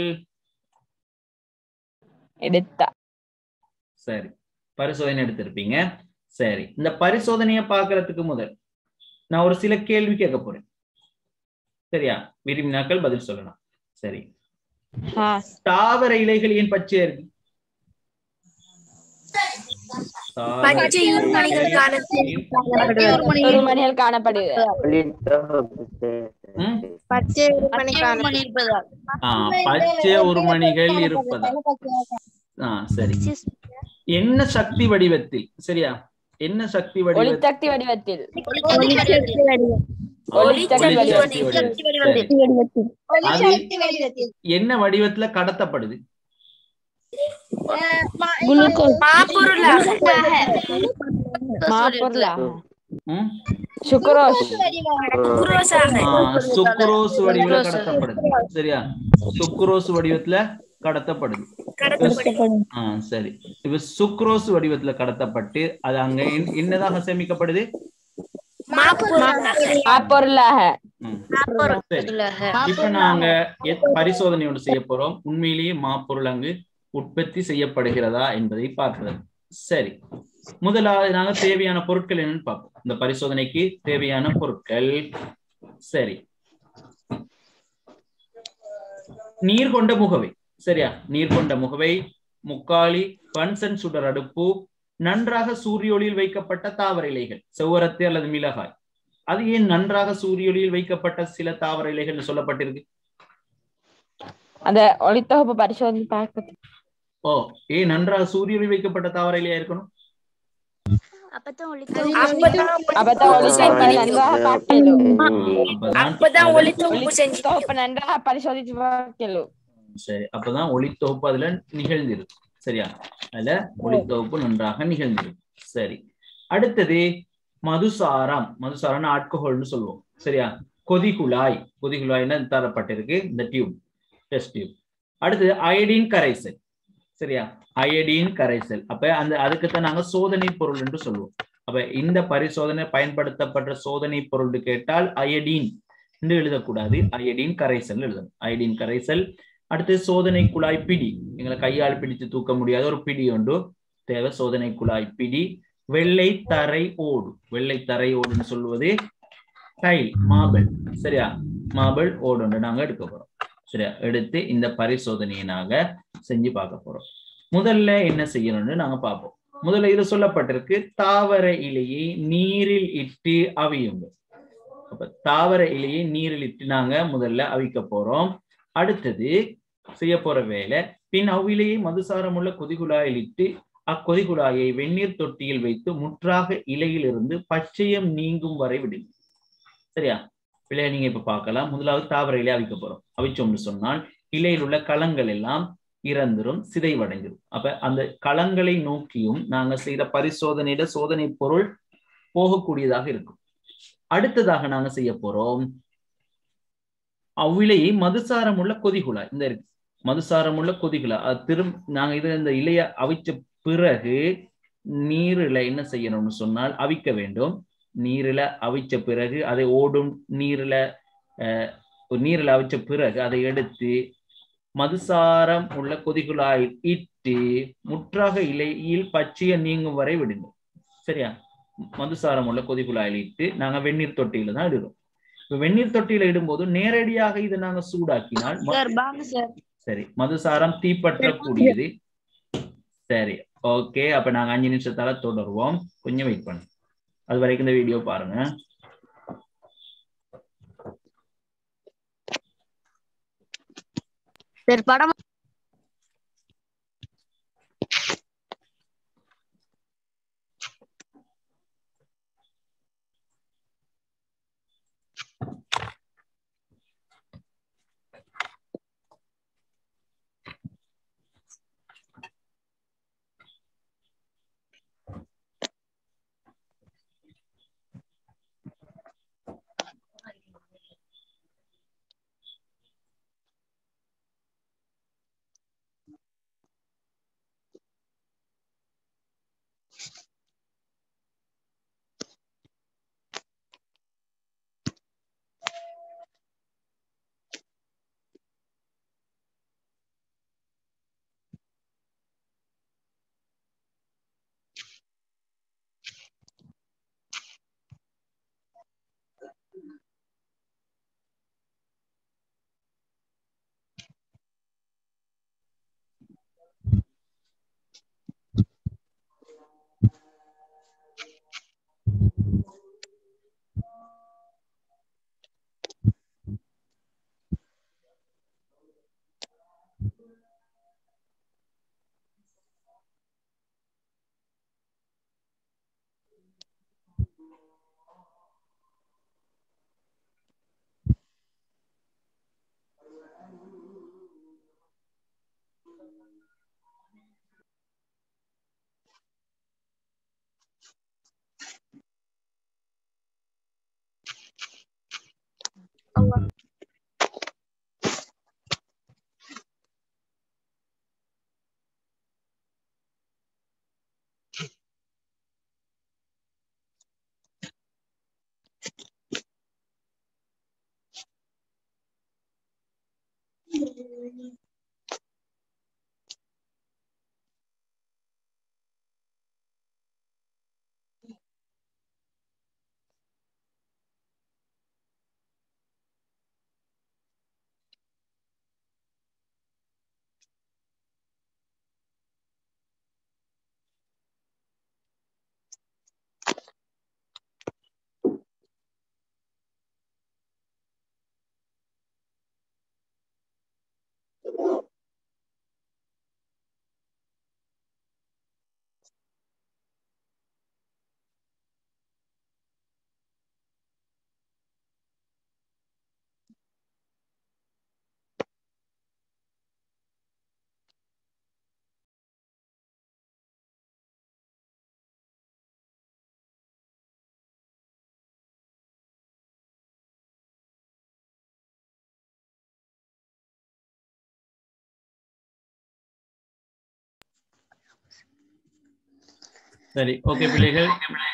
Speaker 4: எடுத்தா
Speaker 1: சரி பரிசோதனை எடுத்திருப்பீங்க சரி இந்த பரிசோதனையை பார்க்கறதுக்கு முதல் நான் ஒரு சில கேள்வி கேட்க போறேன் சரியா விரும்பினாக்கள் பதில் சொல்லலாம் சரி
Speaker 4: ஆ
Speaker 1: தாவர இலைகள் ஏன் பச்சையா இருக்கு தாவர
Speaker 2: பச்சை உருமணிகள் காலத்தில்
Speaker 1: இலைகள்
Speaker 4: ஒரு மணிகள் காணப்படுது
Speaker 1: ம்?
Speaker 3: பச்சை மணி
Speaker 5: மணி இருப்பதால்
Speaker 1: ஆ, பச்சை ஒரு மணிகள் இருப்பதா ஆ சரி என்ன சக்தி வடிவத்தில் சரியா என்ன சக்தி வடிவத்தில்
Speaker 4: ஒளித்தக்தி வடிவத்தில்
Speaker 3: ஒளிசக்தி வடிவம்
Speaker 4: ஒளித்தக்தி
Speaker 1: ஒளிசக்தி
Speaker 4: வடிவத்தில்
Speaker 1: வடிவத்தில். சரி. அது என்ன வடிவத்துல கடத்தப்படுது
Speaker 3: குளுக்கோஸ்
Speaker 2: மாப்பொருளாக
Speaker 4: மாப்பொருளா
Speaker 1: ம்?
Speaker 4: சுக்ரோஸ்
Speaker 2: குரோஸாக
Speaker 1: ஆ, சுக்ரோஸ் வடிவுல கடத்தப்படுது சரியா சுக்ரோஸ் வடிவத்துல கடத்தப்படுது
Speaker 3: கடத்தப்படும்
Speaker 1: ஆ சரி இப்ப சுக்ரோஸ் வடிவத்துல கடத்தப்பட்டு அது அங்க என்- என்னதாக சேமிக்கப்படுது
Speaker 2: மாப்பொருளாக
Speaker 4: மாப்பொருளாக
Speaker 1: ம். சரி இப்ப நாங்க எத்- பரிசோதனை ஒன்று செய்ய போறோம் உண்மையிலேயே மாப்பொருள் அங்கு உற்பத்தி செய்யப்படுகிறதா என்பதை பார்க்கிறது சரி முதலாவது நாங்க தேவையான பொருட்கள் என்னன்னு பார்ப்போம் இந்த பரிசோதனைக்கு தேவையான பொருட்கள் சரி நீர் கொண்ட முகவை சரியா நீர் கொண்ட முகவை முக்காலி பன்சன் சுடர் அடுப்பு நன்றாக சூரிய ஒளியில் வைக்கப்பட்ட தாவர இலைகள் செவ்வரத்து அல்லது மிளகாய் அது ஏன் நன்றாக சூரிய ஒளியில் வைக்கப்பட்ட சில தாவர இலைகள் சொல்லப்பட்டிருக்கு
Speaker 4: அந்த ஒளித்தொகுப்பு பரிசோதனை பார்க்க
Speaker 1: ஓ ஏன் நன்றாக சூரிய ஒளி வைக்கப்பட்ட தாவர இலையா இருக்கணும்
Speaker 2: அப்பதான்
Speaker 4: அப்பதான் ஒளித்தொகுப்பை நன்றாக பார்க்கலும்
Speaker 1: அப்பதான்
Speaker 2: அப்பதான் ஒளித்தொகுப்பு செஞ்சு
Speaker 4: ஒளித்தொகுப்பை நன்றாக பரிசோதிச்சு பார்க்கலும்
Speaker 1: சரி அப்பதான் ஒளித்தொகுப்பு அதுல நிகழ்ந்திருக்கு சரியா அதுல ஒளித்தொகுப்பு நன்றாக நிகழ்ந்திருக்கு சரி அடுத்தது மதுசாரம் மதுசாரம் ஆல்கஹால்னு சொல்லுவோம் சரியா கொதிகுழாய் கொதிகுழாய்னா தரப்பட்டிருக்கு இந்த டியூப் டெஸ்ட் டியூப் அடுத்தது அயடின் கரைசல் சரியா அயடின் கரைசல் அப்ப அந்த அதுக்குத்தான் நாங்க சோதனை பொருள் என்று சொல்லுவோம் அப்ப இந்த பரிசோதனை பயன்படுத்தப்பட்ட சோதனை பொருள் கேட்டால் அயடின் என்று எழுதக்கூடாது அயடின் கரைசல் எழுதணும் அயடின் கரைசல் அடுத்து சோதனை குழாய் பிடி எங்களை கையால் பிடித்து தூக்க முடியாத ஒரு பிடி உண்டு தேவை சோதனை குழாய் பிடி வெள்ளை தரை ஓடு வெள்ளை தரை ஓடுன்னு சொல்லுவது டைல் மார்பிள் சரியா மார்பிள் ஓடு ஒன்று நாங்க எடுக்க போறோம் சரியா எடுத்து இந்த பரிசோதனையை நாங்க செஞ்சு பார்க்க போறோம் முதல்ல என்ன செய்யணும்னு நாங்க பார்ப்போம் முதல்ல இது சொல்லப்பட்டிருக்கு தாவர இலையை நீரில் இட்டு அவியுங்க அப்ப தாவர இலையை நீரில் இட்டு நாங்க முதல்ல அவிக்க போறோம் அடுத்தது செய்ய போற வேலை பின் அவ்விலையை மதுசாரமுள்ள கொதிகுழாயில் இட்டு அக்கொதிகுழாயை வெந்நீர் தொட்டியில் வைத்து முற்றாக இலையிலிருந்து பச்சையம் நீங்கும் வரை விடுங்க சரியா பிள்ளைய நீங்க இப்ப பார்க்கலாம் முதலாவது தாவர இலையை அவிக்க போறோம் அவிச்சோம்னு சொன்னால் இலையில் உள்ள களங்கள் எல்லாம் இறந்துரும் சிதைவடைஞ்சிரும் அப்ப அந்த களங்களை நோக்கியும் நாங்க செய்த பரிசோதனையிட சோதனை பொருள் போகக்கூடியதாக இருக்கும் அடுத்ததாக நாங்க செய்ய போறோம் அவ்விலையை மதுசாரம் உள்ள கொதிகுழாய் இந்த இருக்கு மதுசாரம் உள்ள கொதிக்குழாய் அது திரும் நாங்க இது இந்த இலைய அவிச்ச பிறகு நீரில என்ன செய்யணும்னு சொன்னால் அவிக்க வேண்டும் நீரில அவிச்ச பிறகு அதை ஓடும் நீரில அஹ், ஒரு நீரில் அவிச்ச பிறகு அதை எடுத்து மதுசாரம் உள்ள கொதிக்குழாயில் இட்டு முற்றாக இலையில் பச்சைய நீங்கும் வரை விடுங்க சரியா மதுசாரம் உள்ள கொதிக்குழாயில் இட்டு நாங்க வெந்நீர் தொட்டியில தான் இடுறோம் இப்ப வெந்நீர் தொட்டியில இடும்போது நேரடியாக இதை நாங்க சூடாக்கினால் ம-
Speaker 3: சார் பாங்க சார்
Speaker 1: சரி மதுசாரம் தீப்பற்றக்கூடியது சரி ஓகே அப்ப நாங்க அஞ்சு நிமிஷத்தால தொடருவோம் கொஞ்சம் வெயிட் பண்ணுங்க அது வரைக்கும் இந்த வீடியோ பாருங்க
Speaker 3: சார் படம்
Speaker 1: சரி ஓகே பிள்ளைகள்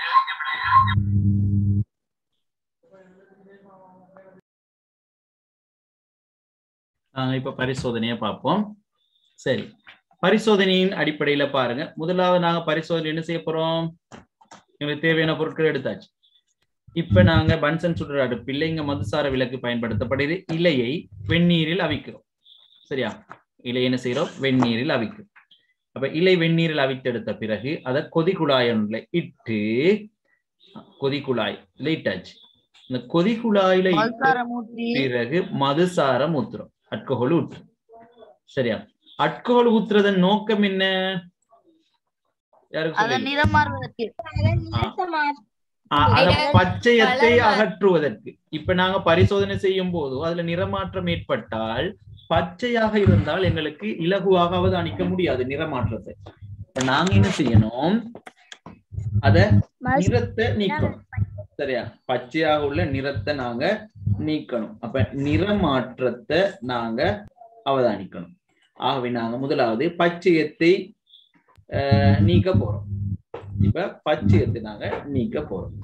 Speaker 1: நாங்க இப்ப பரிசோதனையை பார்ப்போம் சரி பரிசோதனையின் அடிப்படையில பாருங்க முதலாவது நாங்க பரிசோதனை என்ன செய்ய போறோம் எங்களுக்கு தேவையான பொருட்கள் எடுத்தாச்சு இப்ப நாங்க பன்சன் சுடுற அடுப்பில் இங்க மதுசார விளக்கு பயன்படுத்தப்படுது இலையை வெந்நீரில் அவிக்கிறோம் சரியா இலை என்ன செய்யறோம் வெந்நீரில் அவிக்கிறோம் அப்ப இலை வெந்நீரில் அவித்தெடுத்த பிறகு அதை கொதிக்குழாய் ஒன்றுல இட்டு கொதிக்குழாய் இட்டாச்சு இந்த கொதிக்குழாயில இட்ட
Speaker 5: மல்சாரம் ஊற்றி
Speaker 1: பிறகு மதுசாரம் ஊத்துறோம் அல்கஹால் ஊத்துறோம் சரியா அல்கஹால் ஊத்துறதன் நோக்கம் என்ன யாருக்கு
Speaker 5: அதன்
Speaker 1: சொல்லுங்க?
Speaker 5: நிறம் மாறுவதற்கு
Speaker 1: ஆ, அத பச்சையத்தை அகற்றுவதற்கு இப்ப நாங்க பரிசோதனை செய்யும் போது அதுல நிறமாற்றம் ஏற்பட்டால் பச்சையாக இருந்தால் எங்களுக்கு இலகுவாக அவதானிக்க முடியாது நிறமாற்றத்தை இப்ப நாங்க என்ன செய்யணும் அத நிறத்தை நீக்கணும் சரியா பச்சையாக உள்ள நிறத்தை நாங்க நீக்கணும் அப்ப நிறமாற்றத்தை நாங்க அவதானிக்கணும் ஆகவே நாங்க முதலாவது பச்சையத்தை அஹ், நீக்க போறோம் இப்ப பச்சையத்தை நாங்க நீக்க போறோம்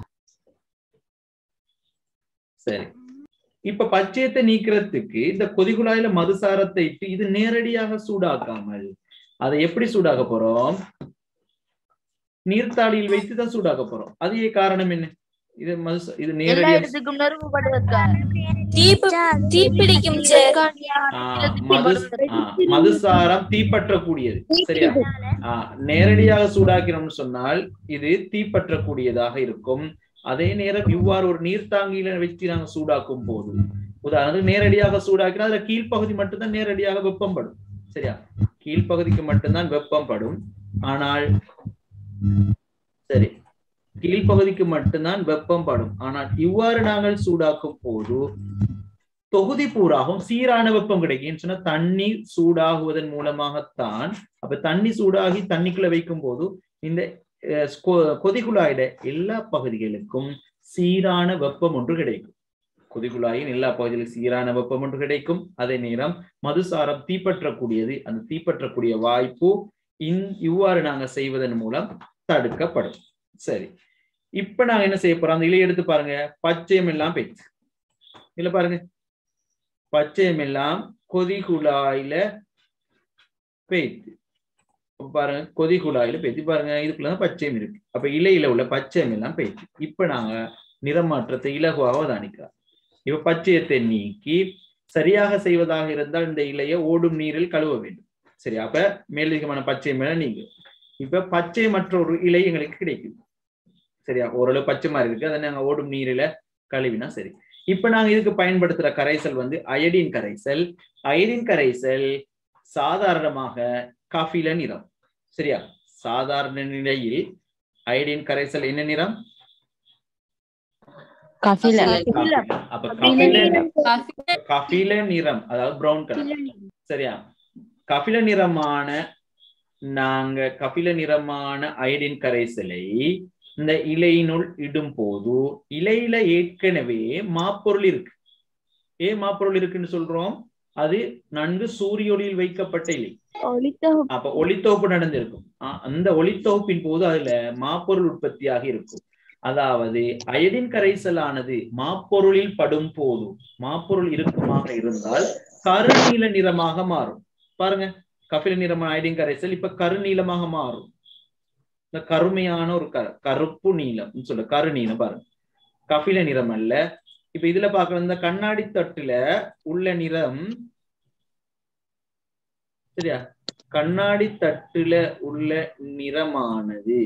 Speaker 1: சரி இப்ப பச்சையத்தை நீக்கிறதுக்கு இந்த கொதிகுழாயில மதுசாரத்தை இட்டு இது நேரடியாக சூடாக்காமல் அதை எப்படி சூடாக்க போறோம் நீர்த்தாளியில் வைத்து தான் சூடாக்க போறோம் அது ஏன் காரணம் என்ன இது மது இது
Speaker 5: எல்லா
Speaker 1: நேரடியாக
Speaker 5: இடத்துக்கும் நெருப்புப்படுவதற்காக
Speaker 2: தீப்பு தீப்பிடிக்கும் சார்
Speaker 1: ஆ, மது ஆ, மதுசாரம் தீப்பற்றக்கூடியது சரியா ஆ, நேரடியாக சூடாக்கினோம்னு சொன்னால் இது தீப்பற்றக்கூடியதாக இருக்கும் அதே நேரம் இவ்வாறு ஒரு நீர்த்தாங்கியில வச்சு நாங்க சூடாக்கும் போது உதாரணத்துக்கு நேரடியாக சூடாக்கினா அதுல கீழ்ப்பகுதி மட்டும்தான் நேரடியாக வெப்பம் படும் சரியா கீழ்ப்பகுதிக்கு மட்டும்தான் வெப்பம் படும் ஆனால் சரி கீழ்ப்பகுதிக்கு மட்டும்தான் வெப்பம் படும் ஆனால் இவ்வாறு நாங்கள் சூடாக்கும் போது தொகுதி பூராகவும் சீரான வெப்பம் கிடைக்கும் ஏன்னு சொன்னா தண்ணீர் சூடாகுவதன் மூலமாகத்தான் அப்ப தண்ணி சூடாகி தண்ணிக்குள்ள வைக்கும் போது இந்த அஹ், கொ- கொதிகுழாயிட எல்லா பகுதிகளுக்கும் சீரான வெப்பம் ஒன்று கிடைக்கும் கொதிகுழாயின் எல்லா பகுதிகளுக்கும் சீரான வெப்பம் ஒன்று கிடைக்கும் அதே நேரம் மதுசாரம் தீப்பற்றக்கூடியது அந்த தீப்பற்றக்கூடிய வாய்ப்பு இன் இவ்வாறு நாங்க செய்வதன் மூலம் தடுக்கப்படும் சரி இப்ப நாங்க என்ன செய்ய போறோம் அந்த இலையை எடுத்து பாருங்க பச்சையம் எல்லாம் போயிடுச்சு இல்ல பாருங்க பச்சையம் எல்லாம் கொதிகுழாயில பெய்த்து இப்ப பாருங்க கொதிகுழாயில பெய்த்து பாருங்க இதுக்குள்ளதான் பச்சையம் இருக்கு அப்ப இலையில உள்ள பச்சையம் எல்லாம் பெய்த்து இப்ப நாங்க நிறமாற்றத்தை இலகுவாக அவதானிக்கிறோம் இப்ப பச்சையத்தை நீக்கி சரியாக செய்வதாக இருந்தால் இந்த இலையை ஓடும் நீரில் கழுவ வேண்டும் சரி அப்ப மேலதிகமான பச்சை மேல நீங்க இப்ப பச்சை மற்ற ஒரு இலை எங்களுக்கு கிடைக்கும் சரியா ஓரளவு பச்சை மாதிரி இருக்கு அதை நாங்க ஓடும் நீரில கழுவினா சரி இப்ப நாங்க இதுக்கு பயன்படுத்துற கரைசல் வந்து அயடின் கரைசல் அயடின் கரைசல் சாதாரணமாக காஃபில நிறம் சரியா சாதாரண நிலையில் அயடின் கரைசல் என்ன நிறம்
Speaker 4: கஃபில
Speaker 1: காஃபி. அப்ப கபில கபில நிறம் அதாவது பிரவுன் கலர் சரியா கபில நிறமான நாங்க கபில நிறமான அயடின் கரைசலை இந்த இலையினுள் இடும் போது இலையில ஏற்கனவே மாப்பொருள் இருக்கு ஏன் மாப்பொருள் இருக்குன்னு சொல்றோம் அது நன்கு சூரிய ஒளியில் வைக்கப்பட்ட இலை அப்ப ஒளித்தொகுப்பு நடந்திருக்கும் ஆ, அந்த ஒளித்தொகுப்பின் போது அதுல மாப்பொருள் உற்பத்தியாக இருக்கும் அதாவது அயடின் கரைசலானது மாப்பொருளில் படும் போது மாப்பொருள் இருக்குமாக இருந்தால் கருநீல நிறமாக மாறும் பாருங்க கபில நிறமான அயடின் கரைசல் இப்ப கருநீலமாக மாறும் இந்த கருமையான ஒரு கரு கருப்பு நீலம் சொல்ல கருநீலம் பாருங்க கபில நிறம் அல்ல இப்ப இதுல பாக்குற இந்த கண்ணாடி தட்டுல உள்ள நிறம் சரியா கண்ணாடி தட்டுல உள்ள நிறமானது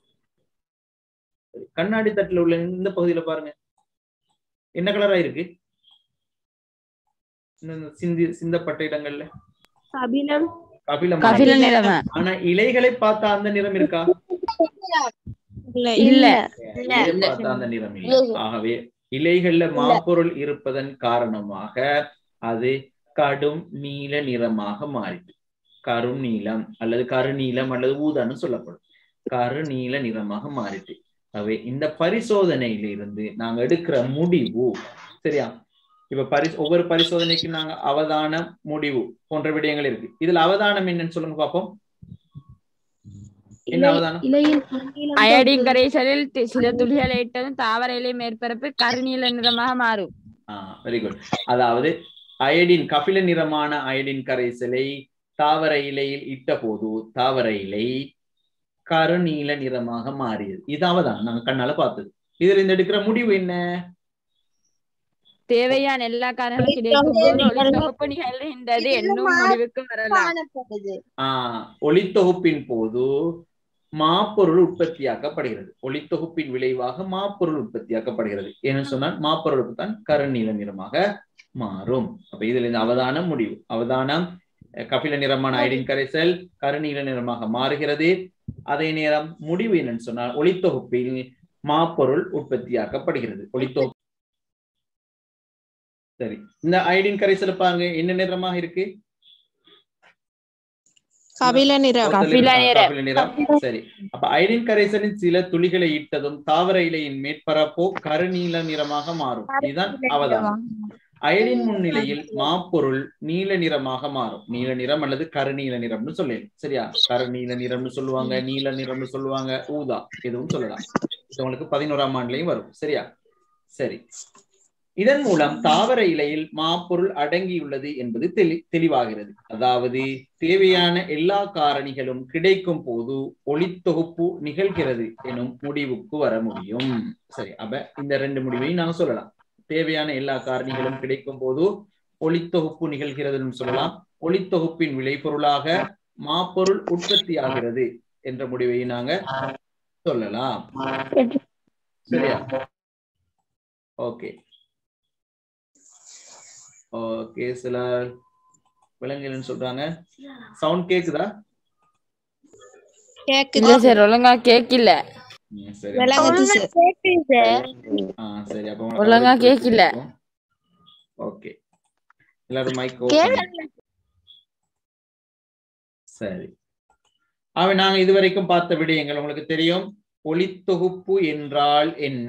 Speaker 1: கண்ணாடி தட்டுல உள்ள இந்த பகுதியில பாருங்க என்ன கலரா இருக்கு இந்த- இந்த சிந்தி சிந்தப்பட்ட இடங்கள்ல
Speaker 3: கபிலம்
Speaker 1: கபிலம்
Speaker 4: கபில நிறம
Speaker 1: ஆனா இலைகளை பார்த்தா அந்த நிறம் இருக்கா
Speaker 3: இல்ல
Speaker 4: இல்ல
Speaker 1: இலையை பார்த்தா அந்த நிறம் இல்லை ஆகவே இலைகள்ல மாப்பொருள் இருப்பதன் காரணமாக அது கடும் நீல நிறமாக மாறிட்டு கரும் நீலம் அல்லது கருநீலம் அல்லது ஊதான்னு சொல்லப்படும் கருநீல நிறமாக மாறிட்டு ஆகவே இந்த பரிசோதனையில இருந்து நாங்க எடுக்கிற முடிவு சரியா இப்ப பரி ஒவ்வொரு பரிசோதனைக்கு நாங்க அவதானம் முடிவு போன்ற விடயங்கள் இருக்கு இதுல அவதானம் என்னன்னு சொல்லுங்க பாப்போம் என்ன அவதானம்
Speaker 3: இலையில்
Speaker 4: அயடின் கரைசலில் தி- சில துளிகள் இட்டதும் தாவர இலை மேற்பரப்பு கருநீல நிறமாக மாறும்
Speaker 1: வெரி குட் அதாவது அயடின் கபில நிறமான அயடின் கரைசலை தாவர இலையில் இட்ட போது தாவர இலை கருநீல நிறமாக மாறியது இதாவதான் நாங்க கண்ணால பார்த்தது இதுல இந்த எடுக்கிற முடிவு என்ன
Speaker 4: தேவையான எல்லா காரணங்களும் கிடைக்கும் போது ஒளித்தொகுப்பு நிகழ்கின்றது என்னும் முடிவுக்கு வரலாம்
Speaker 1: ஆஹ் ஒளித்தொகுப்பின் போது மாப்பொருள் உற்பத்தியாக்கப்படுகிறது ஒளித்தொகுப்பின் விளைவாக மாப்பொருள் உற்பத்தியாக்கப்படுகிறது ஏன்னு சொன்னால் மாப்பொருளுக்கு தான் கருநீல நிறமாக மாறும் அப்ப இதுல இந்த அவதானம் முடிவு அவதானம் அஹ், கபில நிறமான ஐடின் கரைசல் கருநீல நிறமாக மாறுகிறது அதே நேரம் முடிவு என்னன்னு சொன்னால் ஒளித்தொகுப்பில் மாப்பொருள் உற்பத்தியாக்கப்படுகிறது ஒளித்தொகுப்பு சரி இந்த ஐடின் கரைசல் பாருங்க என்ன நிறமாக இருக்கு
Speaker 3: கபில நிறம்
Speaker 4: கபில நிறம்.
Speaker 1: கபில நிறம் சரி அப்ப ஐடின் கரைசலின் சில துளிகளை இட்டதும் தாவர இலையின் மேற்பரப்போ கருநீல நிறமாக மாறும் இதுதான் அவதானம் அயடின் முன்னிலையில் மாப்பொருள் நீல நிறமாக மாறும் நீல நிறம் அல்லது கருநீல நிறம்னு சொல்லலாம் சரியா கருநீல நிறம்னு சொல்லுவாங்க நீல நிறம்னு சொல்லுவாங்க ஊதா எதுவும் சொல்லலாம் இது உங்களுக்கு பதினோராம் ஆண்டுலயும் வரும் சரியா சரி இதன் மூலம் தாவர இலையில் மாப்பொருள் அடங்கியுள்ளது என்பது தெளி தெளிவாகிறது அதாவது தேவையான எல்லா காரணிகளும் கிடைக்கும் போது ஒளித்தொகுப்பு நிகழ்கிறது எனும் முடிவுக்கு வர முடியும் சரி அப்ப இந்த ரெண்டு முடிவையும் நாங்க சொல்லலாம் தேவையான எல்லா காரணிகளும் கிடைக்கும் போது ஒளித்தொகுப்பு நிகழ்கிறதுன்னு சொல்லலாம் ஒளித்தொகுப்பின் விளைபொருளாக மாப்பொருள் உற்பத்தி ஆகிறது என்ற முடிவை நாங்க சொல்லலாம் சரியா ஓகே ஓகே சில விலங்குகள்னு சொல்றாங்க சவுண்ட் கேக்குதா
Speaker 3: கேக்குது
Speaker 4: இல்ல சார் ஒழுங்கா கேக்கல
Speaker 1: ம், சரி
Speaker 3: விளங்குது சார்
Speaker 1: ஆ சரி அப்ப
Speaker 4: ஒழுங்கா கேக்கல.
Speaker 1: ஓகே எல்லாரும் மைக் சரி அவன் நாங்க இதுவரைக்கும் பார்த்த விடயங்கள் உங்களுக்கு தெரியும் ஒளித்தொகுப்பு என்றால் என்ன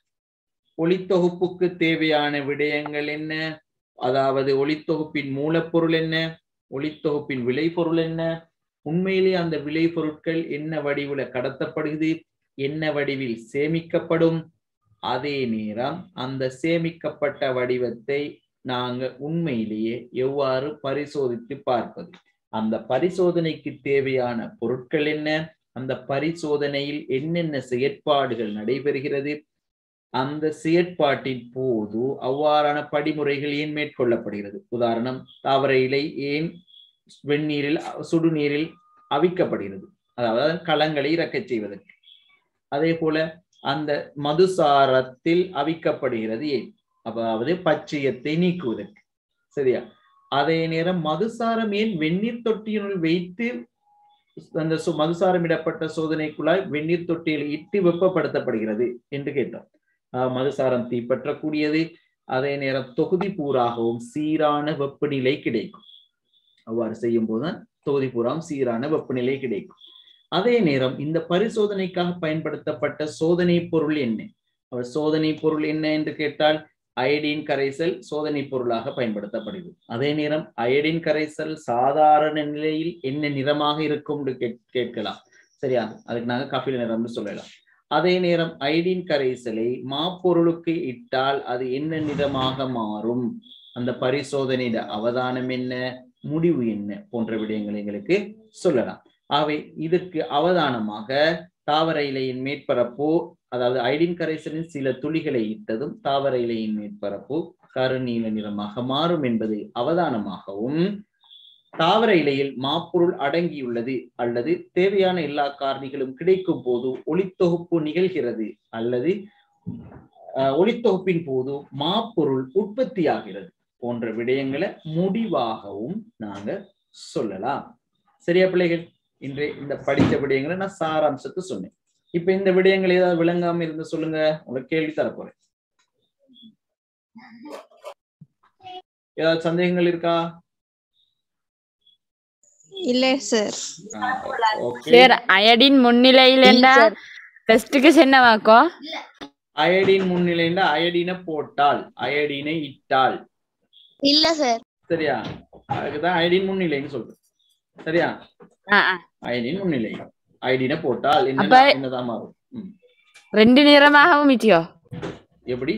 Speaker 1: ஒளித்தொகுப்புக்கு தேவையான விடயங்கள் என்ன அதாவது ஒளித்தொகுப்பின் மூலப்பொருள் என்ன ஒளித்தொகுப்பின் விளைபொருள் என்ன உண்மையிலே அந்த விளைபொருட்கள் என்ன வடிவுல கடத்தப்படுகிறது என்ன வடிவில் சேமிக்கப்படும் அதே நேரம் அந்த சேமிக்கப்பட்ட வடிவத்தை நாங்க உண்மையிலேயே எவ்வாறு பரிசோதித்து பார்ப்பது அந்த பரிசோதனைக்கு தேவையான பொருட்கள் என்ன அந்த பரிசோதனையில் என்னென்ன செயற்பாடுகள் நடைபெறுகிறது அந்த செயற்பாட்டின் போது அவ்வாறான படிமுறைகள் ஏன் மேற்கொள்ளப்படுகிறது உதாரணம் தாவர இலை ஏன் வெந்நீரில் சுடுநீரில் அவிக்கப்படுகிறது அதாவது களங்களை இறக்கச் செய்வதற்கு அதே போல அந்த மதுசாரத்தில் அவிக்கப்படுகிறது ஏன் அதாவது பச்சையத்தை நீக்குவதற்கு சரியா அதே நேரம் மதுசாரம் ஏன் வெந்நீர் தொட்டியினுள் வைத்து அந்த சு- மதுசாரம் இடப்பட்ட சோதனைக்குள்ளாய் வெந்நீர் தொட்டியில் இட்டு வெப்பப்படுத்தப்படுகிறது என்று கேட்டோம் ஆஹ் மதுசாரம் தீப்பற்றக்கூடியது அதே நேரம் தொகுதி பூராகவும் சீரான வெப்பநிலை கிடைக்கும் அவ்வாறு செய்யும் போதுதான் தொகுதி பூராவும் சீரான வெப்பநிலை கிடைக்கும் அதே நேரம் இந்த பரிசோதனைக்காக பயன்படுத்தப்பட்ட சோதனை பொருள் என்ன அவர் சோதனை பொருள் என்ன என்று கேட்டால் அயடின் கரைசல் சோதனை பொருளாக பயன்படுத்தப்படுகிறது அதே நேரம் அயடின் கரைசல் சாதாரண நிலையில் என்ன நிறமாக இருக்கும் என்று கேட்- கேட்கலாம் சரியா அதுக்கு நாங்க கபில நிறம்னு சொல்லலாம் அதே நேரம் ஐடின் கரைசலை மாப்பொருளுக்கு இட்டால் அது என்ன நிறமாக மாறும் அந்த பரிசோதனையிட அவதானம் என்ன முடிவு என்ன போன்ற விடயங்களை எங்களுக்கு சொல்லலாம் ஆகவே இதற்கு அவதானமாக தாவர இலையின் மேற்பரப்பு அதாவது ஐடின் கரைசலின் சில துளிகளை இட்டதும் தாவர இலையின் மேற்பரப்பு கருநீல நிறமாக மாறும் என்பது அவதானமாகவும் தாவர இலையில் மாப்பொருள் அடங்கியுள்ளது அல்லது தேவையான எல்லா காரணிகளும் கிடைக்கும் போது ஒளித்தொகுப்பு நிகழ்கிறது அல்லது அஹ், ஒளித்தொகுப்பின் போது மாப்பொருள் உற்பத்தியாகிறது போன்ற விடயங்களை முடிவாகவும் நாங்க சொல்லலாம் சரியா பிள்ளைகள் இன்று இந்த படித்த விடயங்களை நான் சாராம்சத்தை சொன்னேன் இப்ப இந்த விடயங்கள் ஏதாவது விளங்காம இருந்து சொல்லுங்க உங்களுக்கு கேள்வி தரப்போறேன் ஏதாவது சந்தேகங்கள் இருக்கா
Speaker 3: இல்ல சார்
Speaker 1: ஓகே
Speaker 4: சார் அயடின் முன்னிலையில் என்ன டெஸ்ட்டுக்கு சென்னவாக்கோ
Speaker 1: அயடின் முன்னிலைன்னா அயடினை போட்டால் அயடினை இட்டால்
Speaker 2: இல்ல சார்
Speaker 1: சரியா அதுக்குதான் அயடின் முன்னிலைன்னு சொல்றேன் சரியா
Speaker 4: ஆ, ஆ.
Speaker 1: அயடின் முன்னிலை அயடினை போட்டால் என்ன
Speaker 4: அப்ப-
Speaker 1: என்னதான் மாறும் ம்.
Speaker 4: ரெண்டு நிறமாகவும் மிச்சியோ
Speaker 1: எப்படி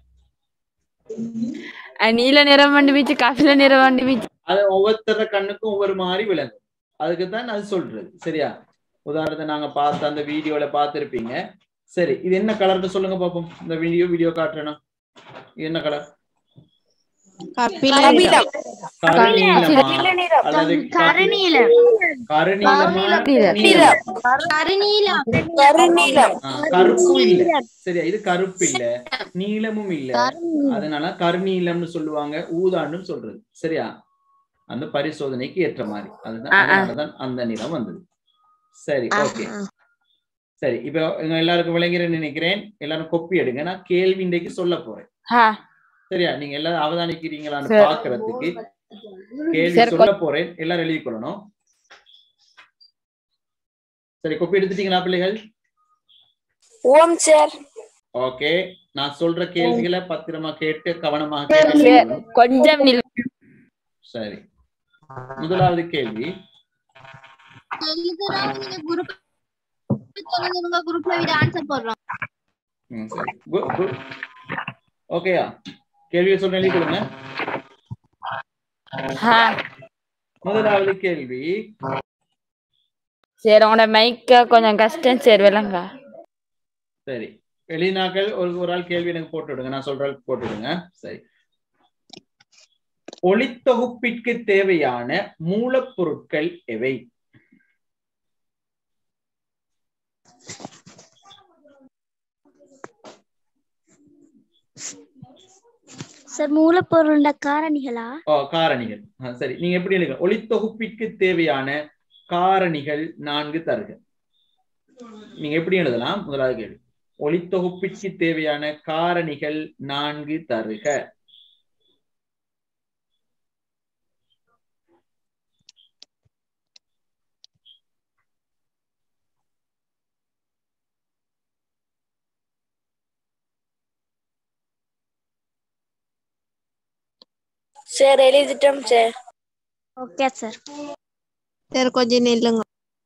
Speaker 4: அஹ் நீல நிறம் வண்டு மிச்சு கபில நிறம் வண்டு மிச்சு
Speaker 1: அது ஒவ்வொருத்தர கண்ணுக்கும் ஒவ்வொரு மாதிரி விளங்கும் அதுக்கு தான் அது சொல்றது சரியா உதாரணத்தை நாங்க பார்த்த அந்த வீடியோல பார்த்திருப்பீங்க சரி இது என்ன கலர்னு சொல்லுங்க பாப்போம் இந்த வீடியோ வீடியோ காட்டுறேனா இது என்ன கலர்
Speaker 3: கபில
Speaker 1: கருநீலம் அல்லது
Speaker 2: கருநீலம்
Speaker 1: கருநீலமா
Speaker 4: நீலம்.
Speaker 2: கருநீலம்
Speaker 1: ஆ, கருப்பு இல்ல சரியா இது கருப்பு இல்ல நீலமும் இல்ல அதனால கருநீலம்னு சொல்லுவாங்க ஊதான்னு சொல்றது சரியா அந்த பரிசோதனைக்கு ஏற்ற மாதிரி அதுதான்
Speaker 4: ஆ, ஆ.
Speaker 1: அதனாலதான் அந்த நிறம் வந்தது சரி ஓகே சரி இப்ப எங்க எல்லாருக்கும் விளங்கிறேன்னு நினைக்கிறேன் எல்லாரும் கொப்பி எடுங்க நான் கேள்வி இன்றைக்கு சொல்ல போறேன்
Speaker 4: ஆ,
Speaker 1: சரியா நீங்க எல்லாரும் அவதானிக்கிறீங்களான்னு
Speaker 4: சரி.
Speaker 1: பாக்குறதுக்கு கேள்வி
Speaker 4: சரி,
Speaker 1: சொல்ல போறேன் எல்லாரும் எழுதி கொள்ளணும் சரி கொப்பி எடுத்துட்டீங்களா பிள்ளைகள்
Speaker 2: ஓம் சார்
Speaker 1: ஓகே நான் சொல்ற கேள்விகளை பத்திரமா கேட்டு கவனமாக
Speaker 4: சரி,
Speaker 1: கேட்டு
Speaker 4: கொஞ்சம் நில்
Speaker 1: சரி முதலாவது கேள்வி
Speaker 2: எழுதுறோம் நீங்க குரூப் சொல்லுங்க குரூப்ல விட ஆன்சர் போடுறோம்
Speaker 1: ம், சரி கு- கு- ஓகேயா கேள்வியை சொல்ல எழுதி கொடுங்க
Speaker 4: ஆ,
Speaker 1: முதலாவது கேள்வி
Speaker 4: சரி உங்களோட மைக்க கொஞ்சம் கஷ்டம் சரி விளங்க
Speaker 1: சரி எழுதினாக்கள் ஒரு ஒரு ஆள் கேள்வி எனக்கு போட்டு விடுங்க நான் சொல்ற ஆள் போட்டு விடுங்க சரி ஒளித்தொகுப்பிற்கு தேவையான மூலப்பொருட்கள் எவை
Speaker 2: சார் மூலப்பொருண்ட காரணிகளா
Speaker 1: ஓ காரணிகள் ஆ, சரி நீங்க எப்படி எழுதுங்க ஒளித்தொகுப்பிற்கு தேவையான காரணிகள் நான்கு தருக நீங்க எப்படி எழுதலாம் முதலாவது கேள்வி ஒளித்தொகுப்பிற்கு தேவையான காரணிகள் நான்கு தருக
Speaker 3: சார் எழுதிட்டோம் சார்
Speaker 2: ஓகே சார்
Speaker 3: சார் கொஞ்சம் நில்லுங்க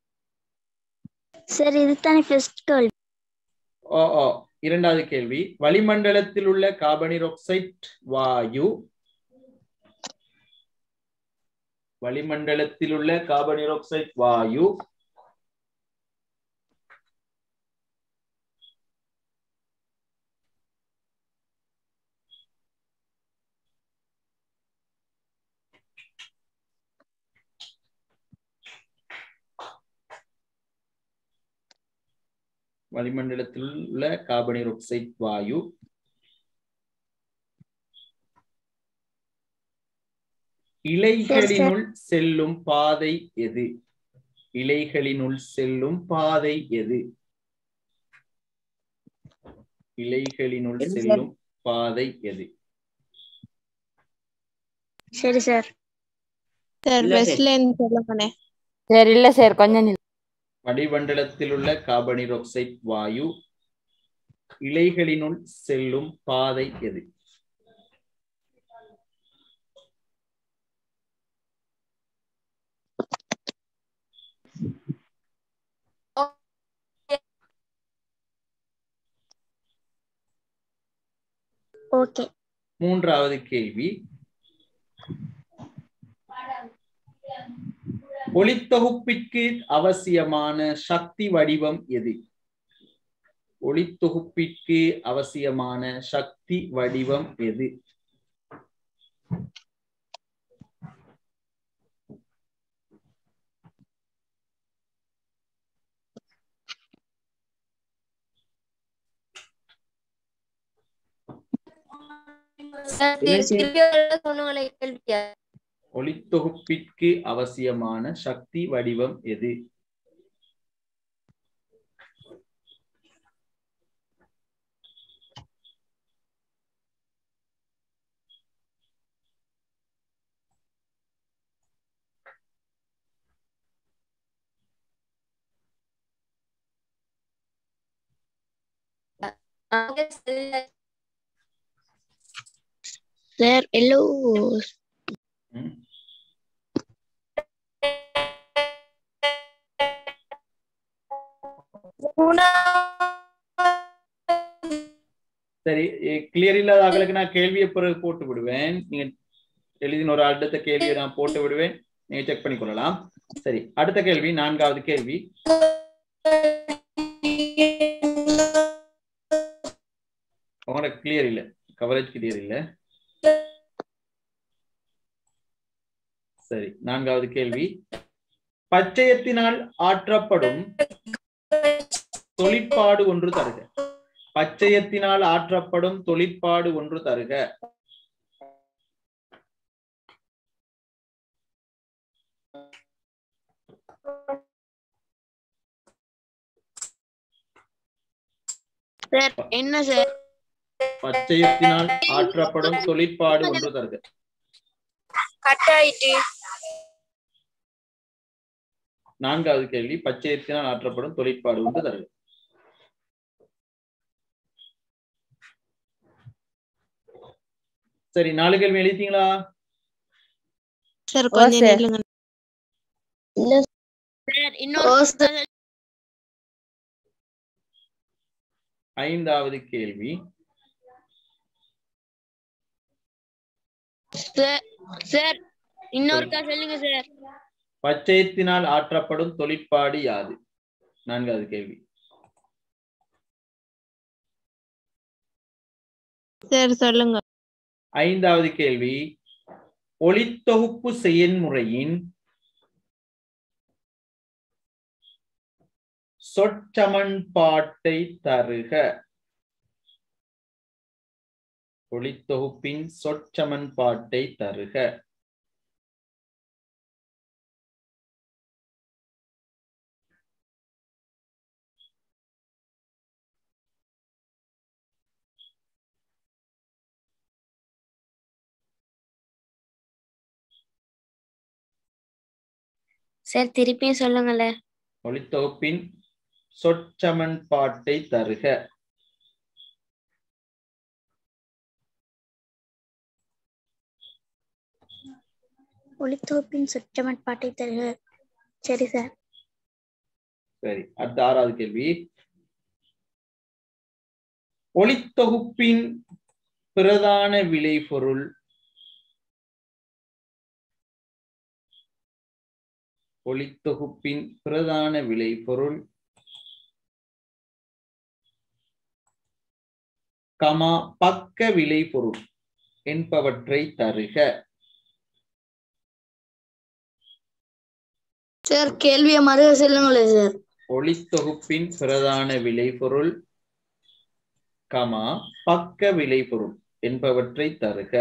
Speaker 2: சார் இதுதானே ஃபர்ஸ்ட் கேள்வி
Speaker 1: ஓ ஓ இரண்டாவது கேள்வி வளிமண்டலத்தில் உள்ள கார்பனீர் ஆக்சைட் வாயு வளிமண்டலத்தில் உள்ள கார்பனீர் ஆக்சைட் வாயு வளிமண்டலத்தில் உள்ள கார்பனீர் ஆக்சைட் வாயு இலைகளினுள் செல்லும் பாதை எது இலைகளினுள் செல்லும் பாதை எது இலைகளினுள்
Speaker 4: எது சார்?
Speaker 1: செல்லும் பாதை எது
Speaker 2: சரி சார்
Speaker 3: சார்
Speaker 1: இல்ல சார்.
Speaker 3: வெஸ்ட்லேன்னு சொல்லுங்கண்ணே
Speaker 4: சரி இல்ல சார் கொஞ்சம் நில்
Speaker 1: வளிமண்டலத்தில் உள்ள கார்பனீர் ஆக்சைட் வாயு இலைகளினுள் செல்லும் பாதை எது
Speaker 2: ஓகே
Speaker 1: மூன்றாவது கேள்வி ஒளித்தொகுப்பிற்கு அவசியமான சக்தி வடிவம் எது ஒளித்தொகுப்பிற்கு அவசியமான சக்தி வடிவம் எது ஒளித்தொகுப்பிற்கு அவசியமான சக்தி வடிவம் எது
Speaker 2: சார் எல்லோ
Speaker 1: ம்? சரி கிளியர் இல்லாத ஆகளுக்கு நான் கேள்வியை பிறகு போட்டு விடுவேன் நீங்க எழுதின ஒரு அடுத்த கேள்வியை நான் போட்டு விடுவேன் நீங்க செக் பண்ணி கொள்ளலாம் சரி அடுத்த கேள்வி நான்காவது கேள்வி உங்களோட கிளியர் இல்ல கவரேஜ் கிளியர் இல்ல சரி நான்காவது கேள்வி பச்சையத்தினால் ஆற்றப்படும் தொழிற்பாடு ஒன்று தருக பச்சையத்தினால் ஆற்றப்படும் தொழிற்பாடு ஒன்று தருக
Speaker 2: சார் என்ன சார்
Speaker 1: பச்சையத்தினால் ஆற்றப்படும் தொழிற்பாடு ஒன்று தருக
Speaker 3: கட் ஆயிட்டு
Speaker 1: நான்காவது கேள்வி பச்சையத்தினால் ஆற்றப்படும் தொழிற்பாடு ஒன்று தருக சரி நாலு கேள்வி எழுதிட்டீங்களா
Speaker 3: சார் கொஞ்சம்
Speaker 4: sir.
Speaker 3: நில்லுங்க
Speaker 2: சார் இன்னொரு
Speaker 1: ஐந்தாவது கேள்வி
Speaker 2: சார் சார் இன்னொருக்கா சொல்லுங்க சார்
Speaker 1: பச்சையத்தினால் ஆற்றப்படும் தொழிற்பாடு யாது நான்காவது கேள்வி
Speaker 3: சார் சொல்லுங்க
Speaker 1: ஐந்தாவது கேள்வி ஒளித்தொகுப்பு செயல்முறையின் சொற்சமன்பாட்டை தருக ஒளித்தொகுப்பின் சொற்சமன்பாட்டை தருக
Speaker 2: சார் திருப்பியும் சொல்லுங்களேன்
Speaker 1: ஒளித்தொகுப்பின் சொற்சமன்பாட்டை தருக
Speaker 2: ஒளித்தொகுப்பின் சுற்றமட்பாட்டை தருக சரி சார்
Speaker 1: சரி அடுத்த ஆறாவது கேள்வி ஒளித்தொகுப்பின் பிரதான விளைபொருள் ஒளித்தொகுப்பின் பிரதான விளைபொருள் கமா பக்க விளைபொருள் என்பவற்றை தருக
Speaker 2: சார் கேள்வியை மறுக சொல்லுங்களேன் சார்
Speaker 1: ஒளித்தொகுப்பின் பிரதான விளைபொருள் கமா பக்க விளைபொருள் என்பவற்றை தருக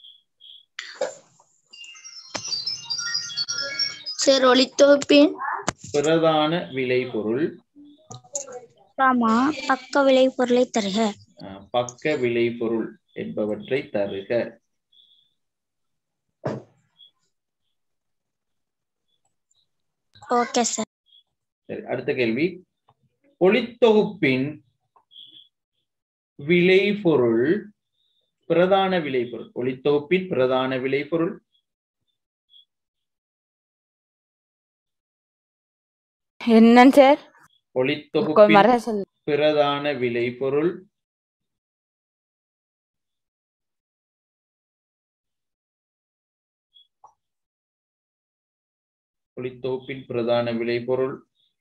Speaker 2: சார் ஒளித்தொகுப்பின்
Speaker 1: பிரதான விளைபொருள்
Speaker 2: ஆமா பக்க விளை பொருளை தருக
Speaker 1: அஹ், பக்க விளைபொருள் என்பவற்றை தருக
Speaker 2: ஓகே சார்
Speaker 1: சரி அடுத்த கேள்வி ஒளித்தொகுப்பின் விளைபொருள் பிரதான விளைபொருள் ஒளித்தொகுப்பின் பிரதான விளைபொருள்
Speaker 4: என்னன்னு சார்
Speaker 1: ஒளித்தொகுப்பின்
Speaker 4: மர சொல்லு
Speaker 1: பிரதான விளைபொருள் ஒளித்தொகுப்பின் பிரதான விளைபொருள்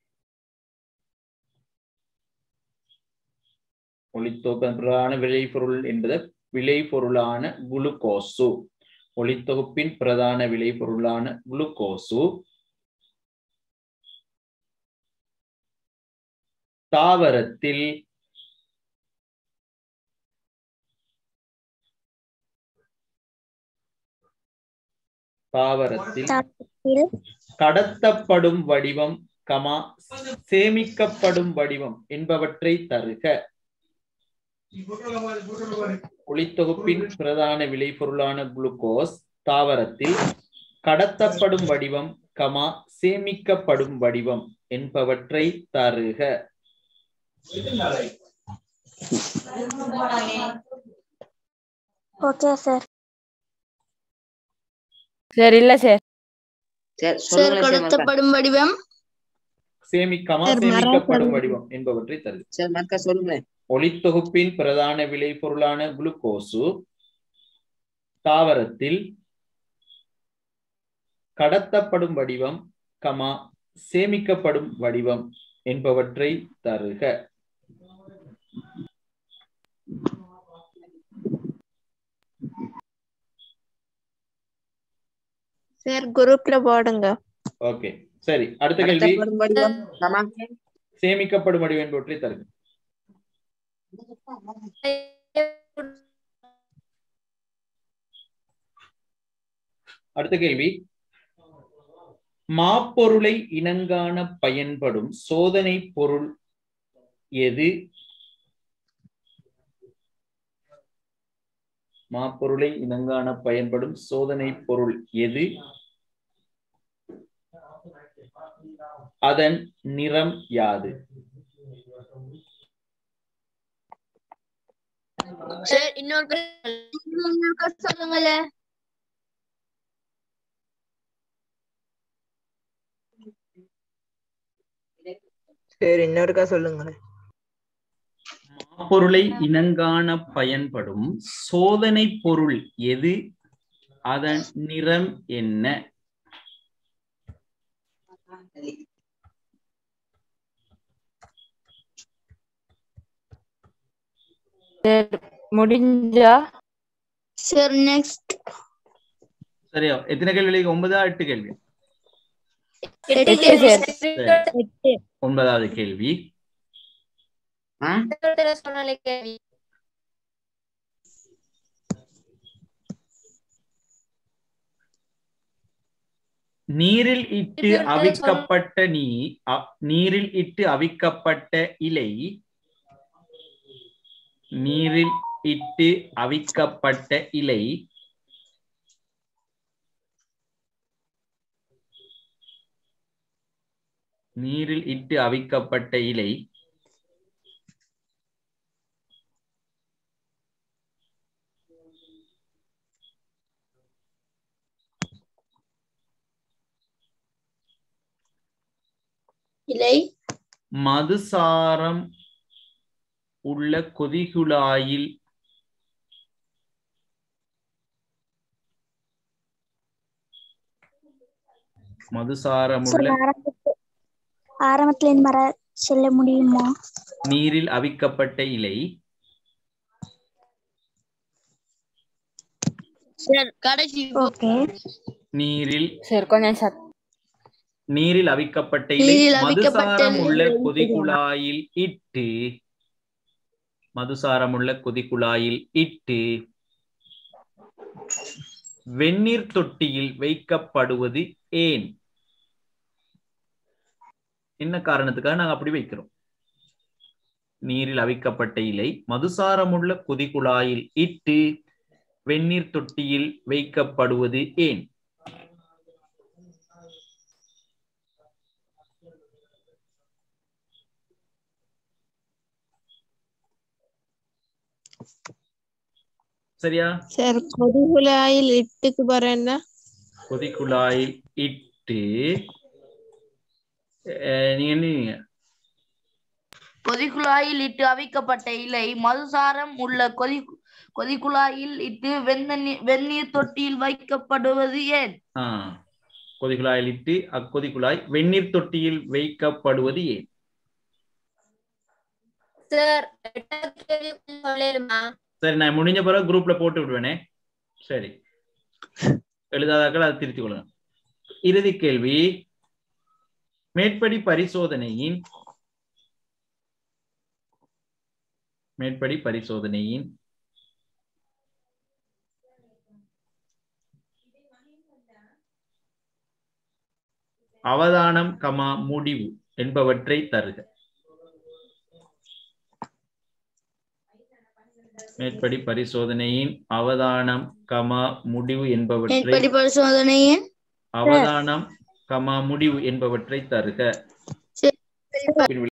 Speaker 1: ஒளித்தொகுப்பின் பிரதான விளைபொருள் என்பது விளைபொருளான குளுக்கோசு ஒளித்தொகுப்பின் பிரதான விளைபொருளான குளுக்கோசு தாவரத்தில் தாவரத்தில் கடத்தப்படும் வடிவம் கமா சேமிக்கப்படும் வடிவம் என்பவற்றை தருக ஒளித்தொகுப்பின் பிரதான விளைபொருளான குளுக்கோஸ் தாவரத்தில் கடத்தப்படும் வடிவம் கமா சேமிக்கப்படும் வடிவம் என்பவற்றை தருக
Speaker 2: ஓகே சார்
Speaker 4: சார் இல்ல சார்
Speaker 5: சார்
Speaker 2: சார்
Speaker 5: சொல்லுங்க சார் மறுக்கா.
Speaker 2: கடத்தப்படும் வடிவம்
Speaker 1: சேமிக்கமா
Speaker 3: சார், மரம்
Speaker 1: சேமிக்கப்படும்
Speaker 3: சொல்லுங்க.
Speaker 1: வடிவம் என்பவற்றை தருக
Speaker 5: சார் மறுக்கா சொல்லுங்களேன்
Speaker 1: ஒளித்தொகுப்பின் பிரதான விளைபொருளான குளுக்கோசு தாவரத்தில் கடத்தப்படும் வடிவம் கமா சேமிக்கப்படும் வடிவம் என்பவற்றை தருக
Speaker 3: சார் குரூப்ல போடுங்க
Speaker 1: ஓகே சரி அடுத்த கேள்வி
Speaker 5: கடத்தப்படும் வடிவம் கமா
Speaker 1: சேமிக்கப்படும் வடிவம் என்பவற்றை தருக அடுத்த கேள்வி மாப்பொருளை இனங்காண பயன்படும் சோதனை பொருள் எது மாப்பொருளை இனங்காண பயன்படும் சோதனை பொருள் எது அதன் நிறம் யாது
Speaker 2: சார் இன்னொரு இன்னொரு சொல்லுங்களே
Speaker 3: சரி இன்னொருக்கா சொல்லுங்களேன்
Speaker 1: பொருளை இனங்காண பயன்படும் சோதனை பொருள் எது அதன் நிறம் என்ன
Speaker 4: சரி முடிஞ்சா
Speaker 2: சார் நெக்ஸ்ட்
Speaker 1: சரியா எத்தனை கேள்வி ஒன்பதா எட்டு கேள்வி
Speaker 4: எட்டு சார்
Speaker 1: சரி. ஒன்பதாவது கேள்வி
Speaker 5: ஆ
Speaker 2: சொன்னாலே கேள்வி
Speaker 1: நீரில் இட்டு
Speaker 2: இன்னொரு தடவை
Speaker 1: அவிக்கப்பட்ட நீ அ- நீரில் இட்டு அவிக்கப்பட்ட இலை நீரில் இட்டு அவிக்கப்பட்ட இலை நீரில் இட்டு அவிக்கப்பட்ட இலை
Speaker 2: இலை
Speaker 1: மதுசாரம் உள்ள கொதிகுழாயில் மதுசாரமுள்ள
Speaker 2: ஆரம்பத்துல இருந்து வர சொல்ல முடியுமா
Speaker 1: நீரில் அவிக்கப்பட்ட இலை
Speaker 2: சார் கடைசி ஓகே
Speaker 1: நீரில்
Speaker 4: சரி கொஞ்சம் சத்
Speaker 1: நீரில் அவிக்கப்பட்ட இலை
Speaker 2: நீரில் அவிக்கப்பட்ட
Speaker 1: மதுசாரம் உள்ள
Speaker 2: இலை.
Speaker 1: கொதிகுழாயில் இட்டு மதுசாரம் உள்ள கொதிகுழாயில் இட்டு வெந்நீர் தொட்டியில் வைக்கப்படுவது ஏன் என்ன காரணத்துக்காக நாங்க அப்படி வைக்கிறோம் நீரில் அவிக்கப்பட்ட இலை மதுசாரமுள்ள கொதிகுழாயில் இட்டு வெந்நீர் தொட்டியில் வைக்கப்படுவது ஏன் சரியா
Speaker 3: சார் கொதிகுழாயில் இட்டுக்கு போறேன்னா
Speaker 1: கொதிக்குழாயில் இட்டு அஹ், நீங்க என்ன
Speaker 6: கொதிக்குழாயில் இட்டு அவிக்கப்பட்ட இலை மதுசாரம் உள்ள கொதி கொதிக்குழாயில் இட்டு வெந்த நீ- வெந்நீர் தொட்டியில் வைக்கப்படுவது ஏன்
Speaker 1: ஆ கொதிக்குழாயில் இட்டு அக்கொதிக்குழாய் வெந்நீர் தொட்டியில் வைக்கப்படுவது ஏன்
Speaker 2: சார் சொல்லலுமா
Speaker 1: சரி நான் முடிஞ்ச பிறகு குரூப்ல போட்டு விடுவேனே சரி எழுதாதாக்கள் அதை திருத்திக் கொள்ளுங்க இறுதி கேள்வி மேற்படி பரிசோதனையின் மேற்படி பரிசோதனையின் அவதானம் கமா முடிவு என்பவற்றை தருக மேற்படி பரிசோதனையின் அவதானம் கமா முடிவு என்பவற்றை
Speaker 2: மேற்படி பரிசோதனையின்
Speaker 1: அவதானம் கமா முடிவு என்பவற்றை தருக
Speaker 2: சரி.